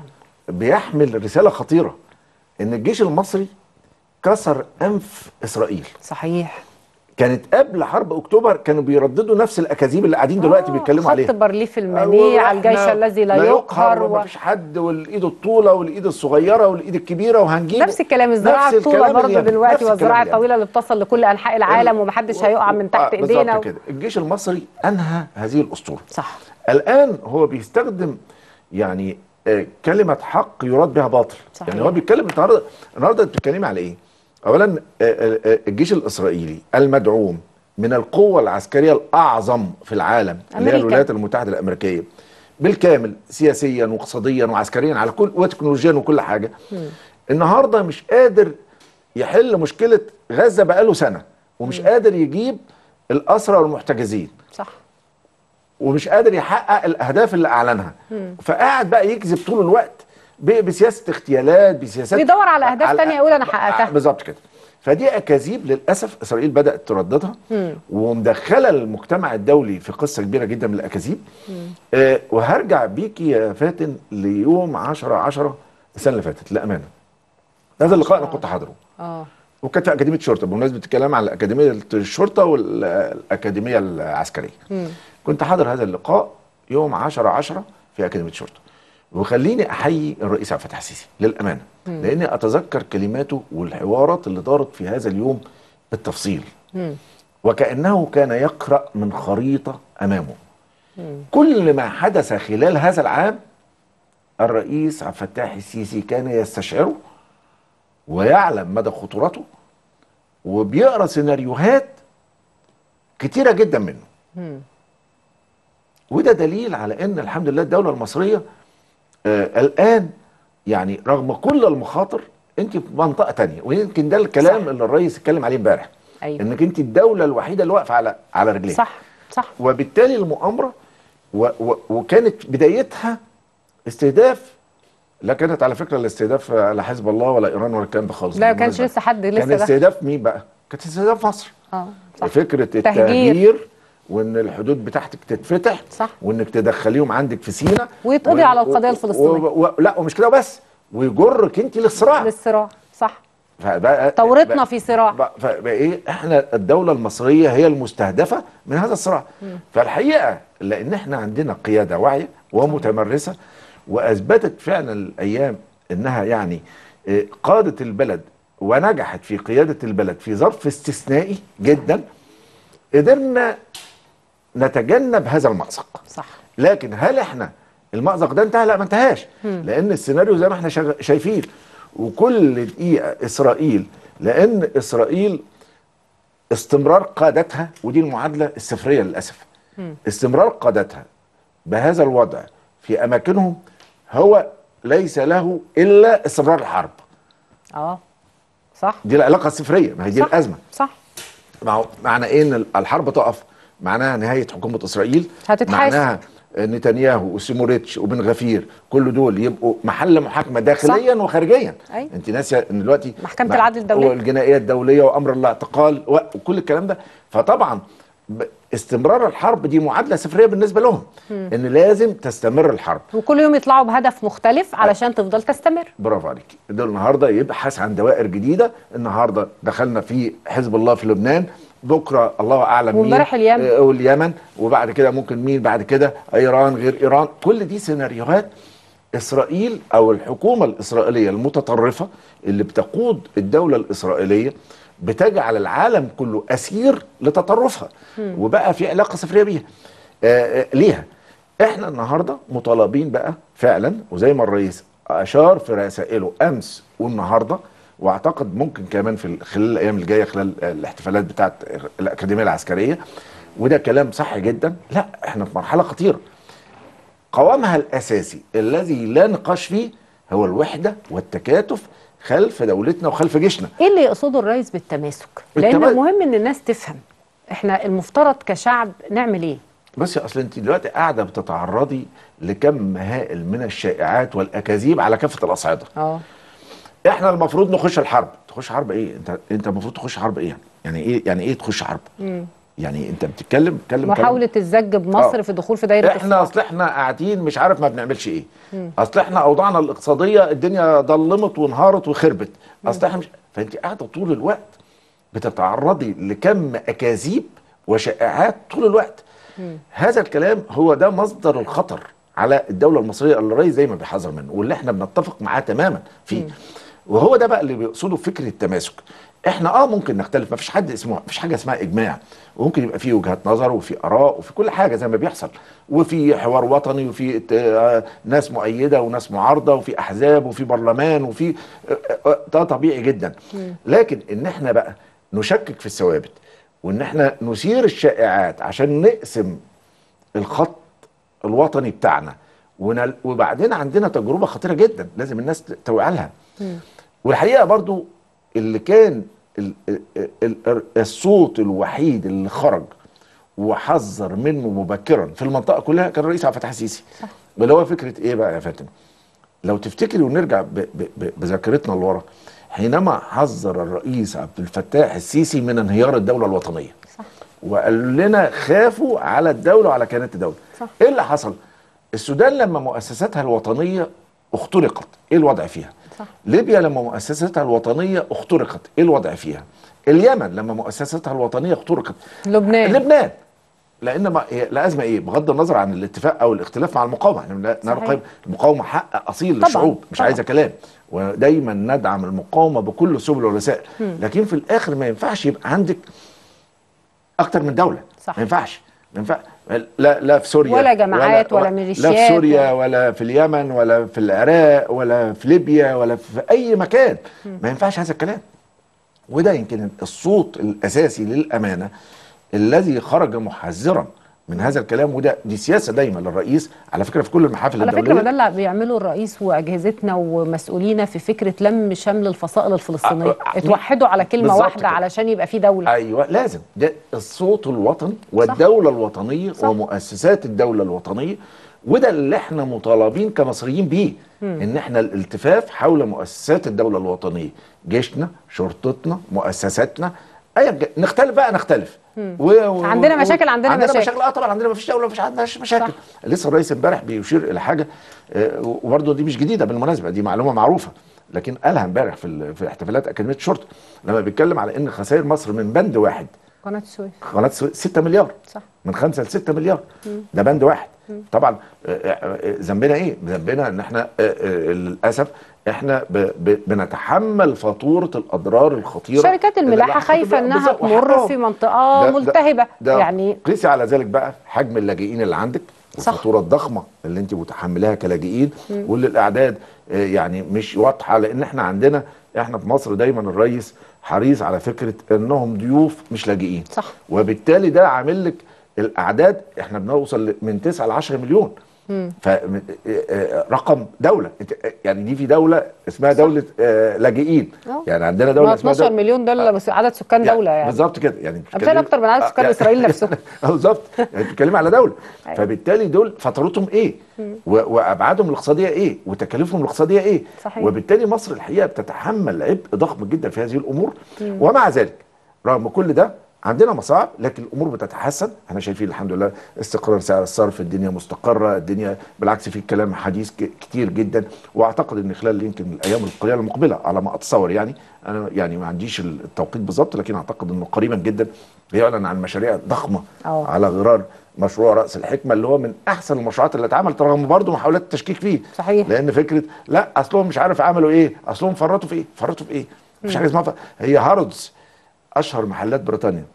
بيحمل رساله خطيره ان الجيش المصري كسر انف اسرائيل صحيح كانت قبل حرب اكتوبر كانوا بيرددوا نفس الاكاذيب اللي قاعدين دلوقتي بيتكلموا عليها خط برليف المنيع أيوة، الجيش إحنا الذي لا يقهر و... ومفيش حد والايد الطوله والايد الصغيره والايد الكبيره وهنجيب نفس الكلام الزراعه نفس الطوله الكلام برضه اليمني، دلوقتي نفس الكلام والزراعه اليمني. الطويله اللي بتصل لكل انحاء العالم ومحدش هيقع من تحت آه، ايدينا بالظبط و... كده الجيش المصري انهى هذه الاسطوره صح الان هو بيستخدم يعني آه، كلمه حق يراد بها باطل صحيح. يعني هو بيتكلم النهارده النهارده انت بتتكلمي على ايه اولا آه، آه، آه، الجيش الاسرائيلي المدعوم من القوه العسكريه الاعظم في العالم اللي هي أمريكا. الولايات المتحده الامريكيه بالكامل سياسيا واقتصاديا وعسكريا على كل وتكنولوجيا وكل حاجه النهارده مش قادر يحل مشكله غزه بقاله سنه ومش قادر يجيب الاسرى والمحتجزين صح ومش قادر يحقق الاهداف اللي اعلنها فقاعد بقى يكذب طول الوقت ب- بسياسه اغتيالات بسياسات بيدور على أهداف على- تانية يقول أنا حققتها. بالظبط كده فدي اكاذيب للاسف اسرائيل بدات ترددها ومدخله المجتمع الدولي في قصه كبيره جدا من الاكاذيب آه وهرجع بيكي يا فاتن ليوم 10 10 السنه اللي فاتت لامانه هذا اللقاء انا كنت حاضره اه وكانت في اكاديميه الشرطه بمناسبه الكلام على اكاديميه الشرطه والاكاديميه العسكريه كنت حاضر هذا اللقاء يوم 10 10 في اكاديميه الشرطه وخليني احيي الرئيس عبد الفتاح السيسي للامانه لاني اتذكر كلماته والحوارات اللي دارت في هذا اليوم بالتفصيل وكانه كان يقرا من خريطه امامه كل ما حدث خلال هذا العام الرئيس عبد الفتاح السيسي كان يستشعره ويعلم مدى خطورته وبيقرا سيناريوهات كتيره جدا منه وده دليل على ان الحمد لله الدوله المصريه آه الان يعني رغم كل المخاطر انت في منطقه تانية ويمكن ده الكلام صح. اللي الرئيس اتكلم عليه امبارح أيوة. انك انت الدوله الوحيده اللي واقفه على على رجليها صح صح وبالتالي المؤامره و و وكانت بدايتها استهداف لا كانت على فكره الاستهداف لا حزب الله ولا ايران ولا الكلام ده خالص لا ما كانش بالمناسبة. لسه حد لسه كان ده استهداف مين بقى؟ كانت استهداف مصر اه صح فكره تهجير. التهجير وان الحدود بتاعتك تتفتح صح. وانك تدخليهم عندك في سينا ويتقضي على القضية الفلسطينية. و... و... لا ومش كده بس ويجرك انت للصراع للصراع صح فبقى تورطنا بقى- في صراع بقى فبقى ايه احنا الدوله المصريه هي المستهدفه من هذا الصراع فالحقيقه لان احنا عندنا قياده واعيه ومتمرسه واثبتت فعلا الايام انها يعني آه، قادت البلد ونجحت في قياده البلد في ظرف استثنائي جدا قدرنا نتجنب هذا المأزق صح لكن هل احنا المأزق ده انتهى؟ لا ما انتهاش لان السيناريو زي ما احنا شغ- شايفين وكل دقيقه اسرائيل لان اسرائيل استمرار قادتها ودي المعادله الصفريه للاسف استمرار قادتها بهذا الوضع في اماكنهم هو ليس له الا استمرار الحرب اه صح دي العلاقه الصفريه ما هي دي صح. الازمه صح ما هو معنى ايه ان الحرب تقف معناها نهايه حكومه اسرائيل هتتحاسب. معناها نتنياهو وسيموريتش وبن غفير كل دول يبقوا محل محاكمه داخليا وخارجيا أيوة. انت ناسيه ان دلوقتي محكمة مع- العدل الدولية. والجنائيه الدوليه وامر الاعتقال و- وكل الكلام ده فطبعا ب- استمرار الحرب دي معادله صفريه بالنسبه لهم ان لازم تستمر الحرب وكل يوم يطلعوا بهدف مختلف علشان تفضل تستمر برافو عليك ده النهارده يبحث عن دوائر جديده النهارده دخلنا في حزب الله في لبنان بكره الله اعلم مين وامبارح اليمن. آه، واليمن وبعد كده ممكن مين بعد كده ايران غير ايران كل دي سيناريوهات اسرائيل او الحكومه الاسرائيليه المتطرفه اللي بتقود الدوله الاسرائيليه بتجعل العالم كله اسير لتطرفها وبقى في علاقه صفريه بيها آه آه ليها احنا النهارده مطالبين بقى فعلا وزي ما الرئيس اشار في رسائله امس والنهارده واعتقد ممكن كمان في خلال الايام الجايه خلال الاحتفالات بتاعه الاكاديميه العسكريه وده كلام صح جدا لا احنا في مرحله خطيره قوامها الاساسي الذي لا نقاش فيه هو الوحده والتكاتف خلف دولتنا وخلف جيشنا ايه اللي يقصده الرئيس بالتماسك لان بالتما- مهم ان الناس تفهم احنا المفترض كشعب نعمل ايه بس اصل انت دلوقتي قاعده بتتعرضي لكم هائل من الشائعات والاكاذيب على كافه الاصعده اه احنا المفروض نخش الحرب تخش حرب ايه انت انت المفروض تخش حرب ايه يعني يعني ايه يعني ايه تخش حرب يعني انت بتتكلم بتتكلم محاولة الزج بمصر آه. في الدخول في دايرة احنا اصل احنا قاعدين مش عارف ما بنعملش ايه اصل احنا اوضاعنا الاقتصاديه الدنيا ضلمت وانهارت وخربت اصل احنا مش فانت قاعده طول الوقت بتتعرضي لكم اكاذيب وشائعات طول الوقت هذا الكلام هو ده مصدر الخطر على الدوله المصريه اللي الرئيس دايما بيحذر منه واللي احنا بنتفق معاه تماما فيه وهو ده بقى اللي بيقصده فكره التماسك احنا اه ممكن نختلف ما فيش حد اسمه ما فيش حاجه اسمها اجماع وممكن يبقى فيه وجهات نظر وفي اراء وفي كل حاجه زي ما بيحصل وفي حوار وطني وفي ات- آه، ناس مؤيده وناس معارضه وفي احزاب وفي برلمان وفي آه، آه، ده طبيعي جدا لكن ان احنا بقى نشكك في الثوابت وان احنا نثير الشائعات عشان نقسم الخط الوطني بتاعنا ونل... وبعدين عندنا تجربه خطيره جدا لازم الناس ت- توعى لها والحقيقه برضو اللي كان ال... ال... ال... الصوت الوحيد اللي خرج وحذر منه مبكرا في المنطقه كلها كان الرئيس عبد الفتاح السيسي اللي هو فكره ايه بقى يا فاتن لو تفتكري ونرجع ب... ب... ب... بذاكرتنا لورا حينما حذر الرئيس عبد الفتاح السيسي من انهيار الدوله الوطنيه صح. وقال لنا خافوا على الدوله وعلى كيانات الدوله صح. ايه اللي حصل السودان لما مؤسساتها الوطنيه اخترقت ايه الوضع فيها صح. ليبيا لما مؤسساتها الوطنيه اخترقت ايه الوضع فيها اليمن لما مؤسساتها الوطنيه اخترقت لبنان لبنان لان ما هي الازمه ايه بغض النظر عن الاتفاق او الاختلاف مع المقاومه احنا لا صحيح. نرقب المقاومه حق اصيل طبعاً، للشعوب مش طبعاً. عايزه كلام ودايما ندعم المقاومه بكل السبل والوسائل لكن في الاخر ما ينفعش يبقى عندك اكتر من دوله صح. ما ينفعش ما ينفع لا لا في سوريا ولا جماعات ولا لا ميليشيات في سوريا ولا- ولا في اليمن ولا في العراق ولا في ليبيا ولا في اي مكان ما ينفعش هذا الكلام وده يمكن الصوت الاساسي للامانه الذي خرج محذرا من هذا الكلام وده دي سياسه دايما للرئيس على فكره في كل المحافل على الدوليه فكره ما ده اللي بيعمله الرئيس واجهزتنا ومسؤولينا في فكره لم شمل الفصائل الفلسطينيه أ- أ- اتوحدوا على كلمه بالظبط واحده كده. علشان يبقى في دوله ايوه لازم ده الصوت الوطني والدوله الوطنيه صح. ومؤسسات الدوله الوطنيه وده اللي احنا مطالبين كمصريين بيه ان احنا الالتفاف حول مؤسسات الدوله الوطنيه جيشنا شرطتنا مؤسساتنا ايا كان. نختلف بقى نختلف و... و... عندنا مشاكل، عندنا عندنا مشاكل. مشاكل اه طبعا عندنا ما فيش دوله ما فيش عندنا مشاكل صح. لسه الرئيس امبارح بيشير الى حاجه آه، وبرضه دي مش جديده بالمناسبه دي معلومه معروفه لكن قالها امبارح في ال- في احتفالات اكاديميه الشرطه لما بيتكلم على ان خسائر مصر من بند واحد قناه السويس قناه السويس 6 مليار صح من 5 ل 6 مليار ده بند واحد طبعا آه، آه، آه، ذنبنا ايه؟ ذنبنا ان احنا آه، آه، للاسف احنا ب ب بنتحمل فاتوره الاضرار الخطيره شركات اللي الملاحه لاحقت خايفه بها. انها بالظبط، تمر وحقهم. في منطقه ده- ده- ملتهبه ده يعني قيسي على ذلك بقى حجم اللاجئين اللي عندك صح. الفاتوره الضخمه اللي انت متحملاها كلاجئين واللي الاعداد آه، يعني مش واضحه لان احنا عندنا احنا في مصر دايما الرئيس حريص على فكره انهم ضيوف مش لاجئين صح. وبالتالي ده عامل لك الاعداد احنا بنوصل ل- من 9 ل 10 مليون فرقم دوله إنت- يعني دي في دوله اسمها دوله آه، لاجئين آه. يعني عندنا ما دوله اسمها 12 دولة- مليون دول بس عدد سكان دوله يعني بالظبط كده يعني أمثال بتتكلمي- أكتر من عدد آه، سكان يعني- إسرائيل نفسهم. آه، بالظبط يعني بتتكلمي على دوله أيوة. فبالتالي دول فترتهم ايه و- وابعادهم الاقتصاديه ايه وتكاليفهم الاقتصاديه ايه صحيح. وبالتالي مصر الحقيقه بتتحمل عبء ضخم جدا في هذه الامور ومع ذلك رغم كل ده عندنا مصاعب لكن الامور بتتحسن احنا شايفين الحمد لله استقرار سعر الصرف الدنيا مستقره الدنيا بالعكس في كلام حديث ك- كتير جدا واعتقد ان خلال يمكن الايام القليله المقبله على ما اتصور يعني انا يعني ما عنديش التوقيت بالظبط لكن اعتقد انه قريبا جدا يعلن عن مشاريع ضخمه أوه. على غرار مشروع راس الحكمه اللي هو من احسن المشروعات اللي اتعملت رغم برضه محاولات التشكيك فيه صحيح. لان فكره لا اصلهم مش عارف عملوا ايه اصلهم فرطوا في ايه فرطوا في ايه مفيش حاجه اسمها ف... هي هاردز اشهر محلات بريطانيا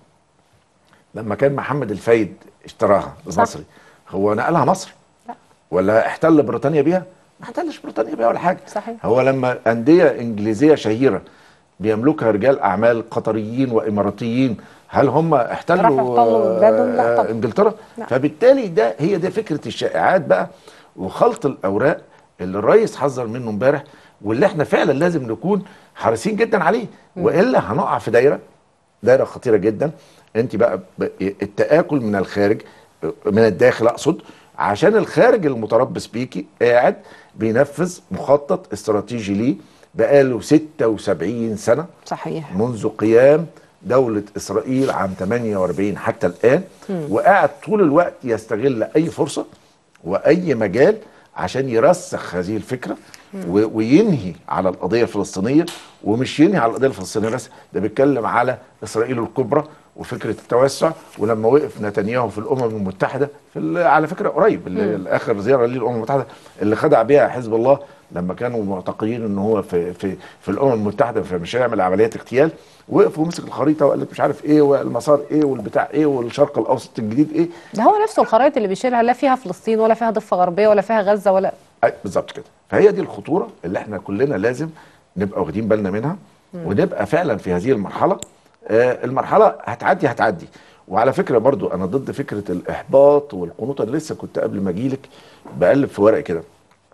لما كان محمد الفايد اشتراها المصري هو نقلها مصر لا. ولا احتل بريطانيا بيها ما احتلش بريطانيا بيها ولا حاجه صحيح. هو لما انديه انجليزيه شهيره بيملكها رجال اعمال قطريين واماراتيين هل هم احتلوا راحوا احتلوا بلادهم؟ لا آه، طبعا. انجلترا لا. فبالتالي ده هي ده فكره الشائعات بقى وخلط الاوراق اللي الرئيس حذر منه امبارح واللي احنا فعلا لازم نكون حريصين جدا عليه والا هنقع في دايره دايره خطيره جدا انت بقى ب- التاكل من الخارج من الداخل اقصد عشان الخارج المتربص بيكي قاعد بينفذ مخطط استراتيجي ليه بقاله 76 سنه صحيح منذ قيام دولة إسرائيل عام 48 حتى الآن وقاعد طول الوقت يستغل أي فرصة وأي مجال عشان يرسخ هذه الفكرة و- وينهي على القضية الفلسطينية ومش ينهي على القضية الفلسطينية بس ده بيتكلم على إسرائيل الكبرى وفكرة التوسع ولما وقف نتنياهو في الأمم المتحدة في ال- على فكرة قريب اللي آخر زيارة ليه الأمم المتحدة اللي خدع بيها حزب الله لما كانوا معتقدين ان هو في في في الامم المتحده فمش هيعمل عمليات اغتيال وقف ومسك الخريطه وقال لك مش عارف ايه والمسار ايه والبتاع ايه والشرق الاوسط الجديد ايه ده هو نفسه الخرائط اللي بيشيلها لا فيها فلسطين ولا فيها ضفه غربيه ولا فيها غزه ولا أي بالظبط كده فهي دي الخطوره اللي احنا كلنا لازم نبقى واخدين بالنا منها ونبقى فعلا في هذه المرحله آه المرحله هتعدي هتعدي وعلى فكره برضو انا ضد فكره الاحباط والقنوط انا لسه كنت قبل ما اجيلك بقلب في ورق كده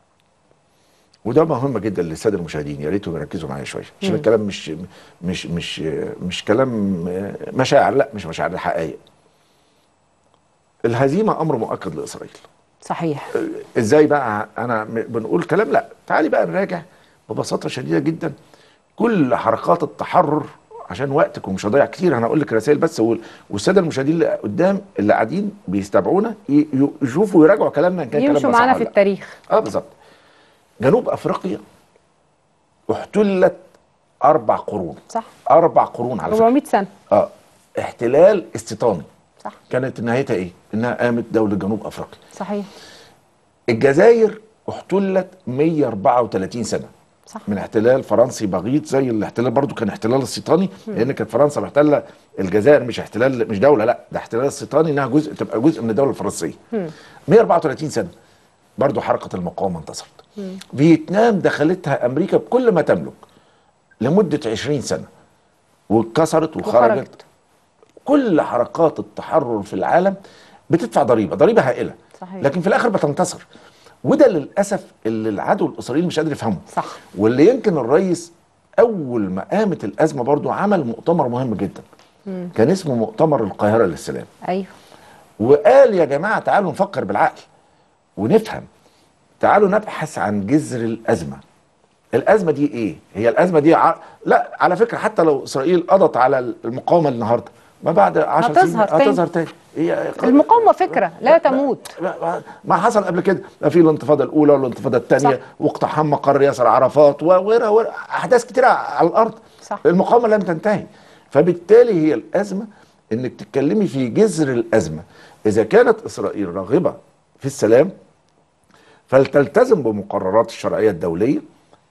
وده مهم جدا للساده المشاهدين يا ريتهم يركزوا معايا شويه عشان الكلام مش مش مش مش كلام مشاعر لا مش مشاعر ده حقائق الهزيمه امر مؤكد لاسرائيل صحيح ازاي بقى انا م- بنقول كلام لا تعالي بقى نراجع ببساطه شديده جدا كل حركات التحرر عشان وقتك ومش هضيع كتير انا هقول لك رسائل بس وال- والساده المشاهدين اللي قدام اللي قاعدين بيستمعونا ي- ي- يشوفوا ويراجعوا كلامنا ان كان يمشوا كلامنا صح معانا ولا في لا. التاريخ اه بالظبط جنوب افريقيا احتلت اربع قرون صح اربع قرون على فكره 400 سنه اه احتلال استيطاني صح كانت نهايتها ايه؟ انها قامت دوله جنوب افريقيا صحيح الجزائر احتلت 134 سنه صح من احتلال فرنسي بغيض زي الاحتلال برضو كان احتلال استيطاني لان كانت فرنسا محتله الجزائر مش احتلال مش دوله لا ده احتلال استيطاني انها جزء تبقى جزء من الدوله الفرنسيه 134 سنه برضو حركه المقاومه انتصرت فيتنام دخلتها امريكا بكل ما تملك لمده 20 سنه واتكسرت وخرجت وخرجت كل حركات التحرر في العالم بتدفع ضريبه ضريبه هائله صحيح. لكن في الاخر بتنتصر وده للاسف اللي العدو الاسرائيلي مش قادر يفهمه صح. واللي يمكن الرئيس اول ما قامت الازمه برضو عمل مؤتمر مهم جدا كان اسمه مؤتمر القاهره للسلام ايوه وقال يا جماعه تعالوا نفكر بالعقل ونفهم تعالوا نبحث عن جذر الازمه الازمه دي ايه هي الازمه دي ع... لا على فكره حتى لو اسرائيل قضت على المقاومه النهارده ما بعد 10 سنين هتظهر تاني. هتظهر تاني هي المقاومه فكره لا تموت ما حصل قبل كده ما في الانتفاضه الاولى والانتفاضه الثانيه صح. واقتحام مقر ياسر عرفات وغيرها وغيرها احداث كتيره على الارض صح. المقاومه لم تنتهي فبالتالي هي الازمه انك تتكلمي في جذر الازمه اذا كانت اسرائيل راغبه في السلام فلتلتزم بمقررات الشرعيه الدوليه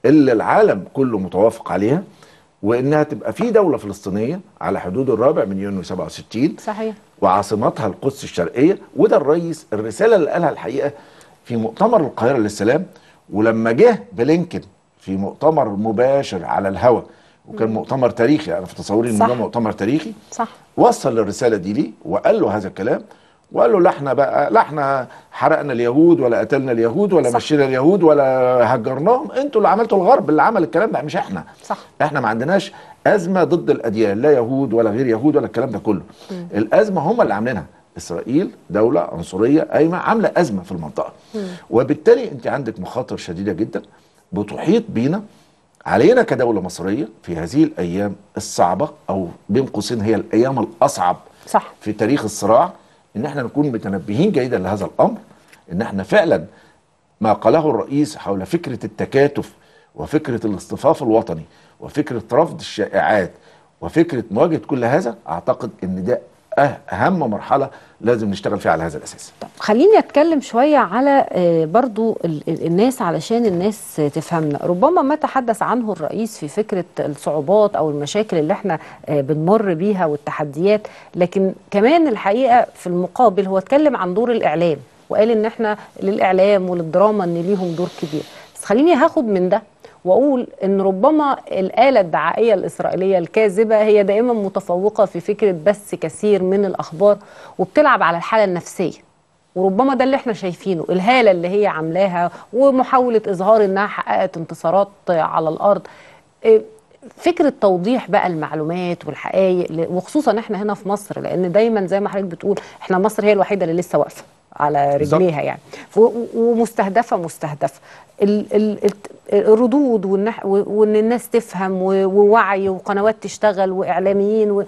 اللي العالم كله متوافق عليها وانها تبقى في دوله فلسطينيه على حدود الرابع من يونيو 67 صحيح وعاصمتها القدس الشرقيه وده الرئيس الرساله اللي قالها الحقيقه في مؤتمر القاهره للسلام ولما جه بلينكن في مؤتمر مباشر على الهواء وكان مؤتمر تاريخي انا في تصوري ان صح. ده مؤتمر تاريخي صح وصل الرساله دي ليه وقال له هذا الكلام وقال له لا احنا بقى لا احنا حرقنا اليهود ولا قتلنا اليهود ولا صح. مشينا اليهود ولا هجرناهم انتوا اللي عملتوا الغرب اللي عمل الكلام ده مش احنا صح احنا ما عندناش ازمه ضد الاديان لا يهود ولا غير يهود ولا الكلام ده كله الازمه هم اللي عاملينها اسرائيل دوله عنصريه قايمه عامله ازمه في المنطقه وبالتالي انت عندك مخاطر شديده جدا بتحيط بينا علينا كدوله مصريه في هذه الايام الصعبه او بين قوسين هي الايام الاصعب صح في تاريخ الصراع ان احنا نكون متنبهين جيدا لهذا الامر ان احنا فعلا ما قاله الرئيس حول فكره التكاتف وفكره الاصطفاف الوطني وفكره رفض الشائعات وفكره مواجهه كل هذا اعتقد ان ده أه- اهم مرحله لازم نشتغل فيها على هذا الاساس طب خليني اتكلم شويه على آه، برضو ال- ال- الناس علشان الناس آه، تفهمنا ربما ما تحدث عنه الرئيس في فكره الصعوبات او المشاكل اللي احنا آه، بنمر بيها والتحديات لكن كمان الحقيقه في المقابل هو اتكلم عن دور الاعلام وقال ان احنا للاعلام وللدراما ان ليهم دور كبير بس خليني هاخد من ده واقول ان ربما الاله الدعائيه الاسرائيليه الكاذبه هي دائما متفوقه في فكره بث كثير من الاخبار وبتلعب على الحاله النفسيه وربما ده اللي احنا شايفينه الهاله اللي هي عاملاها ومحاوله اظهار انها حققت انتصارات على الارض إيه، فكره توضيح بقى المعلومات والحقائق ل- وخصوصا احنا هنا في مصر لان دايما زي ما حضرتك بتقول احنا مصر هي الوحيده اللي لسه واقفه على بالظبط. رجليها يعني ف- و- ومستهدفه مستهدفه ال ال الت- الردود والنح و- وان الناس تفهم و- ووعي وقنوات تشتغل واعلاميين و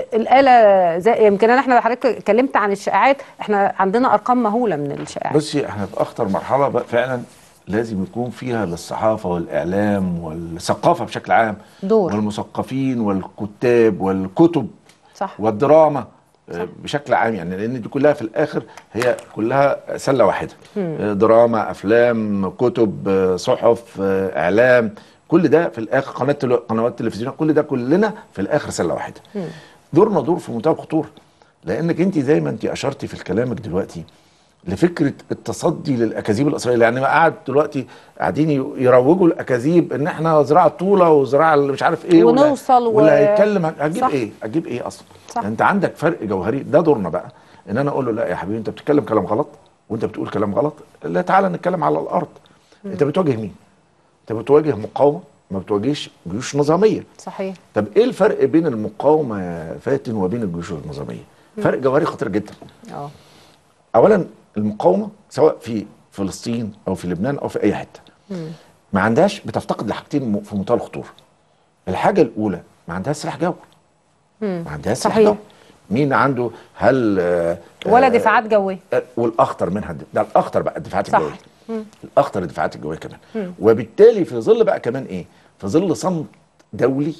الاله زي يمكن أنا- احنا حضرتك اتكلمت عن الشائعات احنا عندنا ارقام مهوله من الشائعات بصي احنا في اخطر مرحله بقى فعلا لازم يكون فيها للصحافه والاعلام والثقافه بشكل عام دور. والمثقفين والكتاب والكتب صح والدراما آه، بشكل عام يعني لان دي كلها في الاخر هي كلها سله واحده آه، دراما افلام كتب آه، صحف آه، اعلام كل ده في الاخر قناه تلو- قنوات تلفزيون كل ده كلنا في الاخر سله واحده دورنا دور في منتهى الخطوره لانك انت زي ما انت اشرتي في كلامك دلوقتي لفكره التصدي للاكاذيب الاسرائيليه يعني ما قاعد دلوقتي قاعدين ي- يروجوا الاكاذيب ان احنا زراعه طوله وزراعه اللي مش عارف ايه ولا- ونوصل و- ولا هيتكلم عن- هتجيب صح. ايه هتجيب ايه اصلا صح. انت عندك فرق جوهري ده دورنا بقى ان انا اقول له لا يا حبيبي انت بتتكلم كلام غلط وانت بتقول كلام غلط لا تعالى نتكلم على الارض انت بتواجه مين انت بتواجه مقاومه ما بتواجهش جيوش نظاميه صحيح طب ايه الفرق بين المقاومه يا فاتن وبين الجيوش النظاميه فرق جوهري خطير جدا اه اولا المقاومه سواء في فلسطين او في لبنان او في اي حته ما عندهاش بتفتقد لحاجتين م- في منتهى الخطوره الحاجه الاولى ما عندهاش سلاح جوي ما عندهاش سلاح صحيح. جوي مين عنده هل آه، ولا آه، دفاعات جويه آه، والاخطر منها الد- ده الاخطر بقى الدفاعات صح. الجويه الاخطر الدفاعات الجويه كمان وبالتالي في ظل بقى كمان ايه في ظل صمت دولي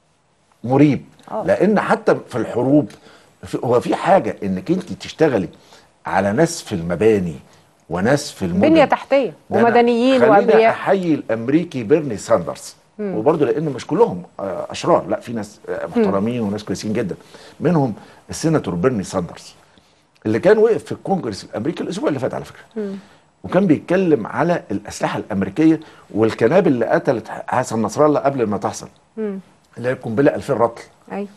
مريب آه. لان حتى في الحروب في هو في حاجه انك انت تشتغلي على نسف المباني ونسف المدن بنيه تحتيه ده أنا ومدنيين خليني وابرياء احيي الامريكي بيرني ساندرز وبرضه لان مش كلهم آه، اشرار لا في ناس آه، محترمين وناس كويسين جدا منهم السيناتور بيرني ساندرز اللي كان وقف في الكونجرس الامريكي الاسبوع اللي فات على فكره وكان بيتكلم على الاسلحه الامريكيه والكنابل اللي قتلت حسن نصر الله قبل ما تحصل اللي هي القنبله 2000 رطل ايوه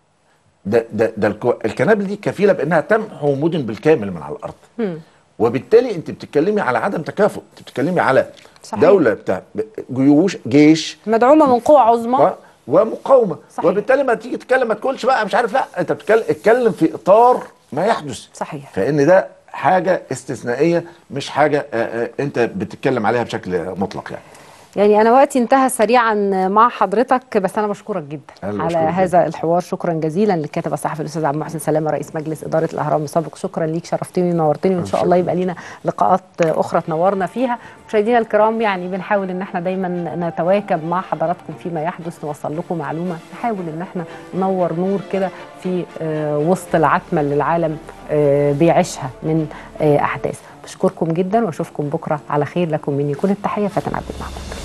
ده ده ده الكو- الكنابل دي كفيله بانها تمحو مدن بالكامل من على الارض وبالتالي انت بتتكلمي على عدم تكافؤ انت بتتكلمي على صحيح. دوله بتاع جيوش جيش مدعومه من قوى عظمى و- ومقاومه صحيح. وبالتالي ما تيجي تتكلم ما تقولش بقى مش عارف لا انت بتتكلم اتكلم في اطار ما يحدث صحيح فان ده حاجه استثنائيه مش حاجه آه، آه، انت بتتكلم عليها بشكل مطلق يعني يعني انا وقتي انتهى سريعا مع حضرتك بس انا بشكرك جدا أنا على بشكرك هذا الحوار شكرا جزيلا للكاتب الصحفي الاستاذ عبد المحسن سلامه رئيس مجلس اداره الاهرام السابق شكرا ليك شرفتني ونورتني وان شاء الله يبقى لينا لقاءات اخرى تنورنا فيها مشاهدينا الكرام يعني بنحاول ان احنا دايما نتواكب مع حضراتكم فيما يحدث نوصل لكم معلومه نحاول ان احنا ننور نور كده في آه، وسط العتمه اللي العالم آه، بيعيشها من آه، احداث بشكركم جدا واشوفكم بكره على خير لكم مني كل التحيه فاتن عبد المعبود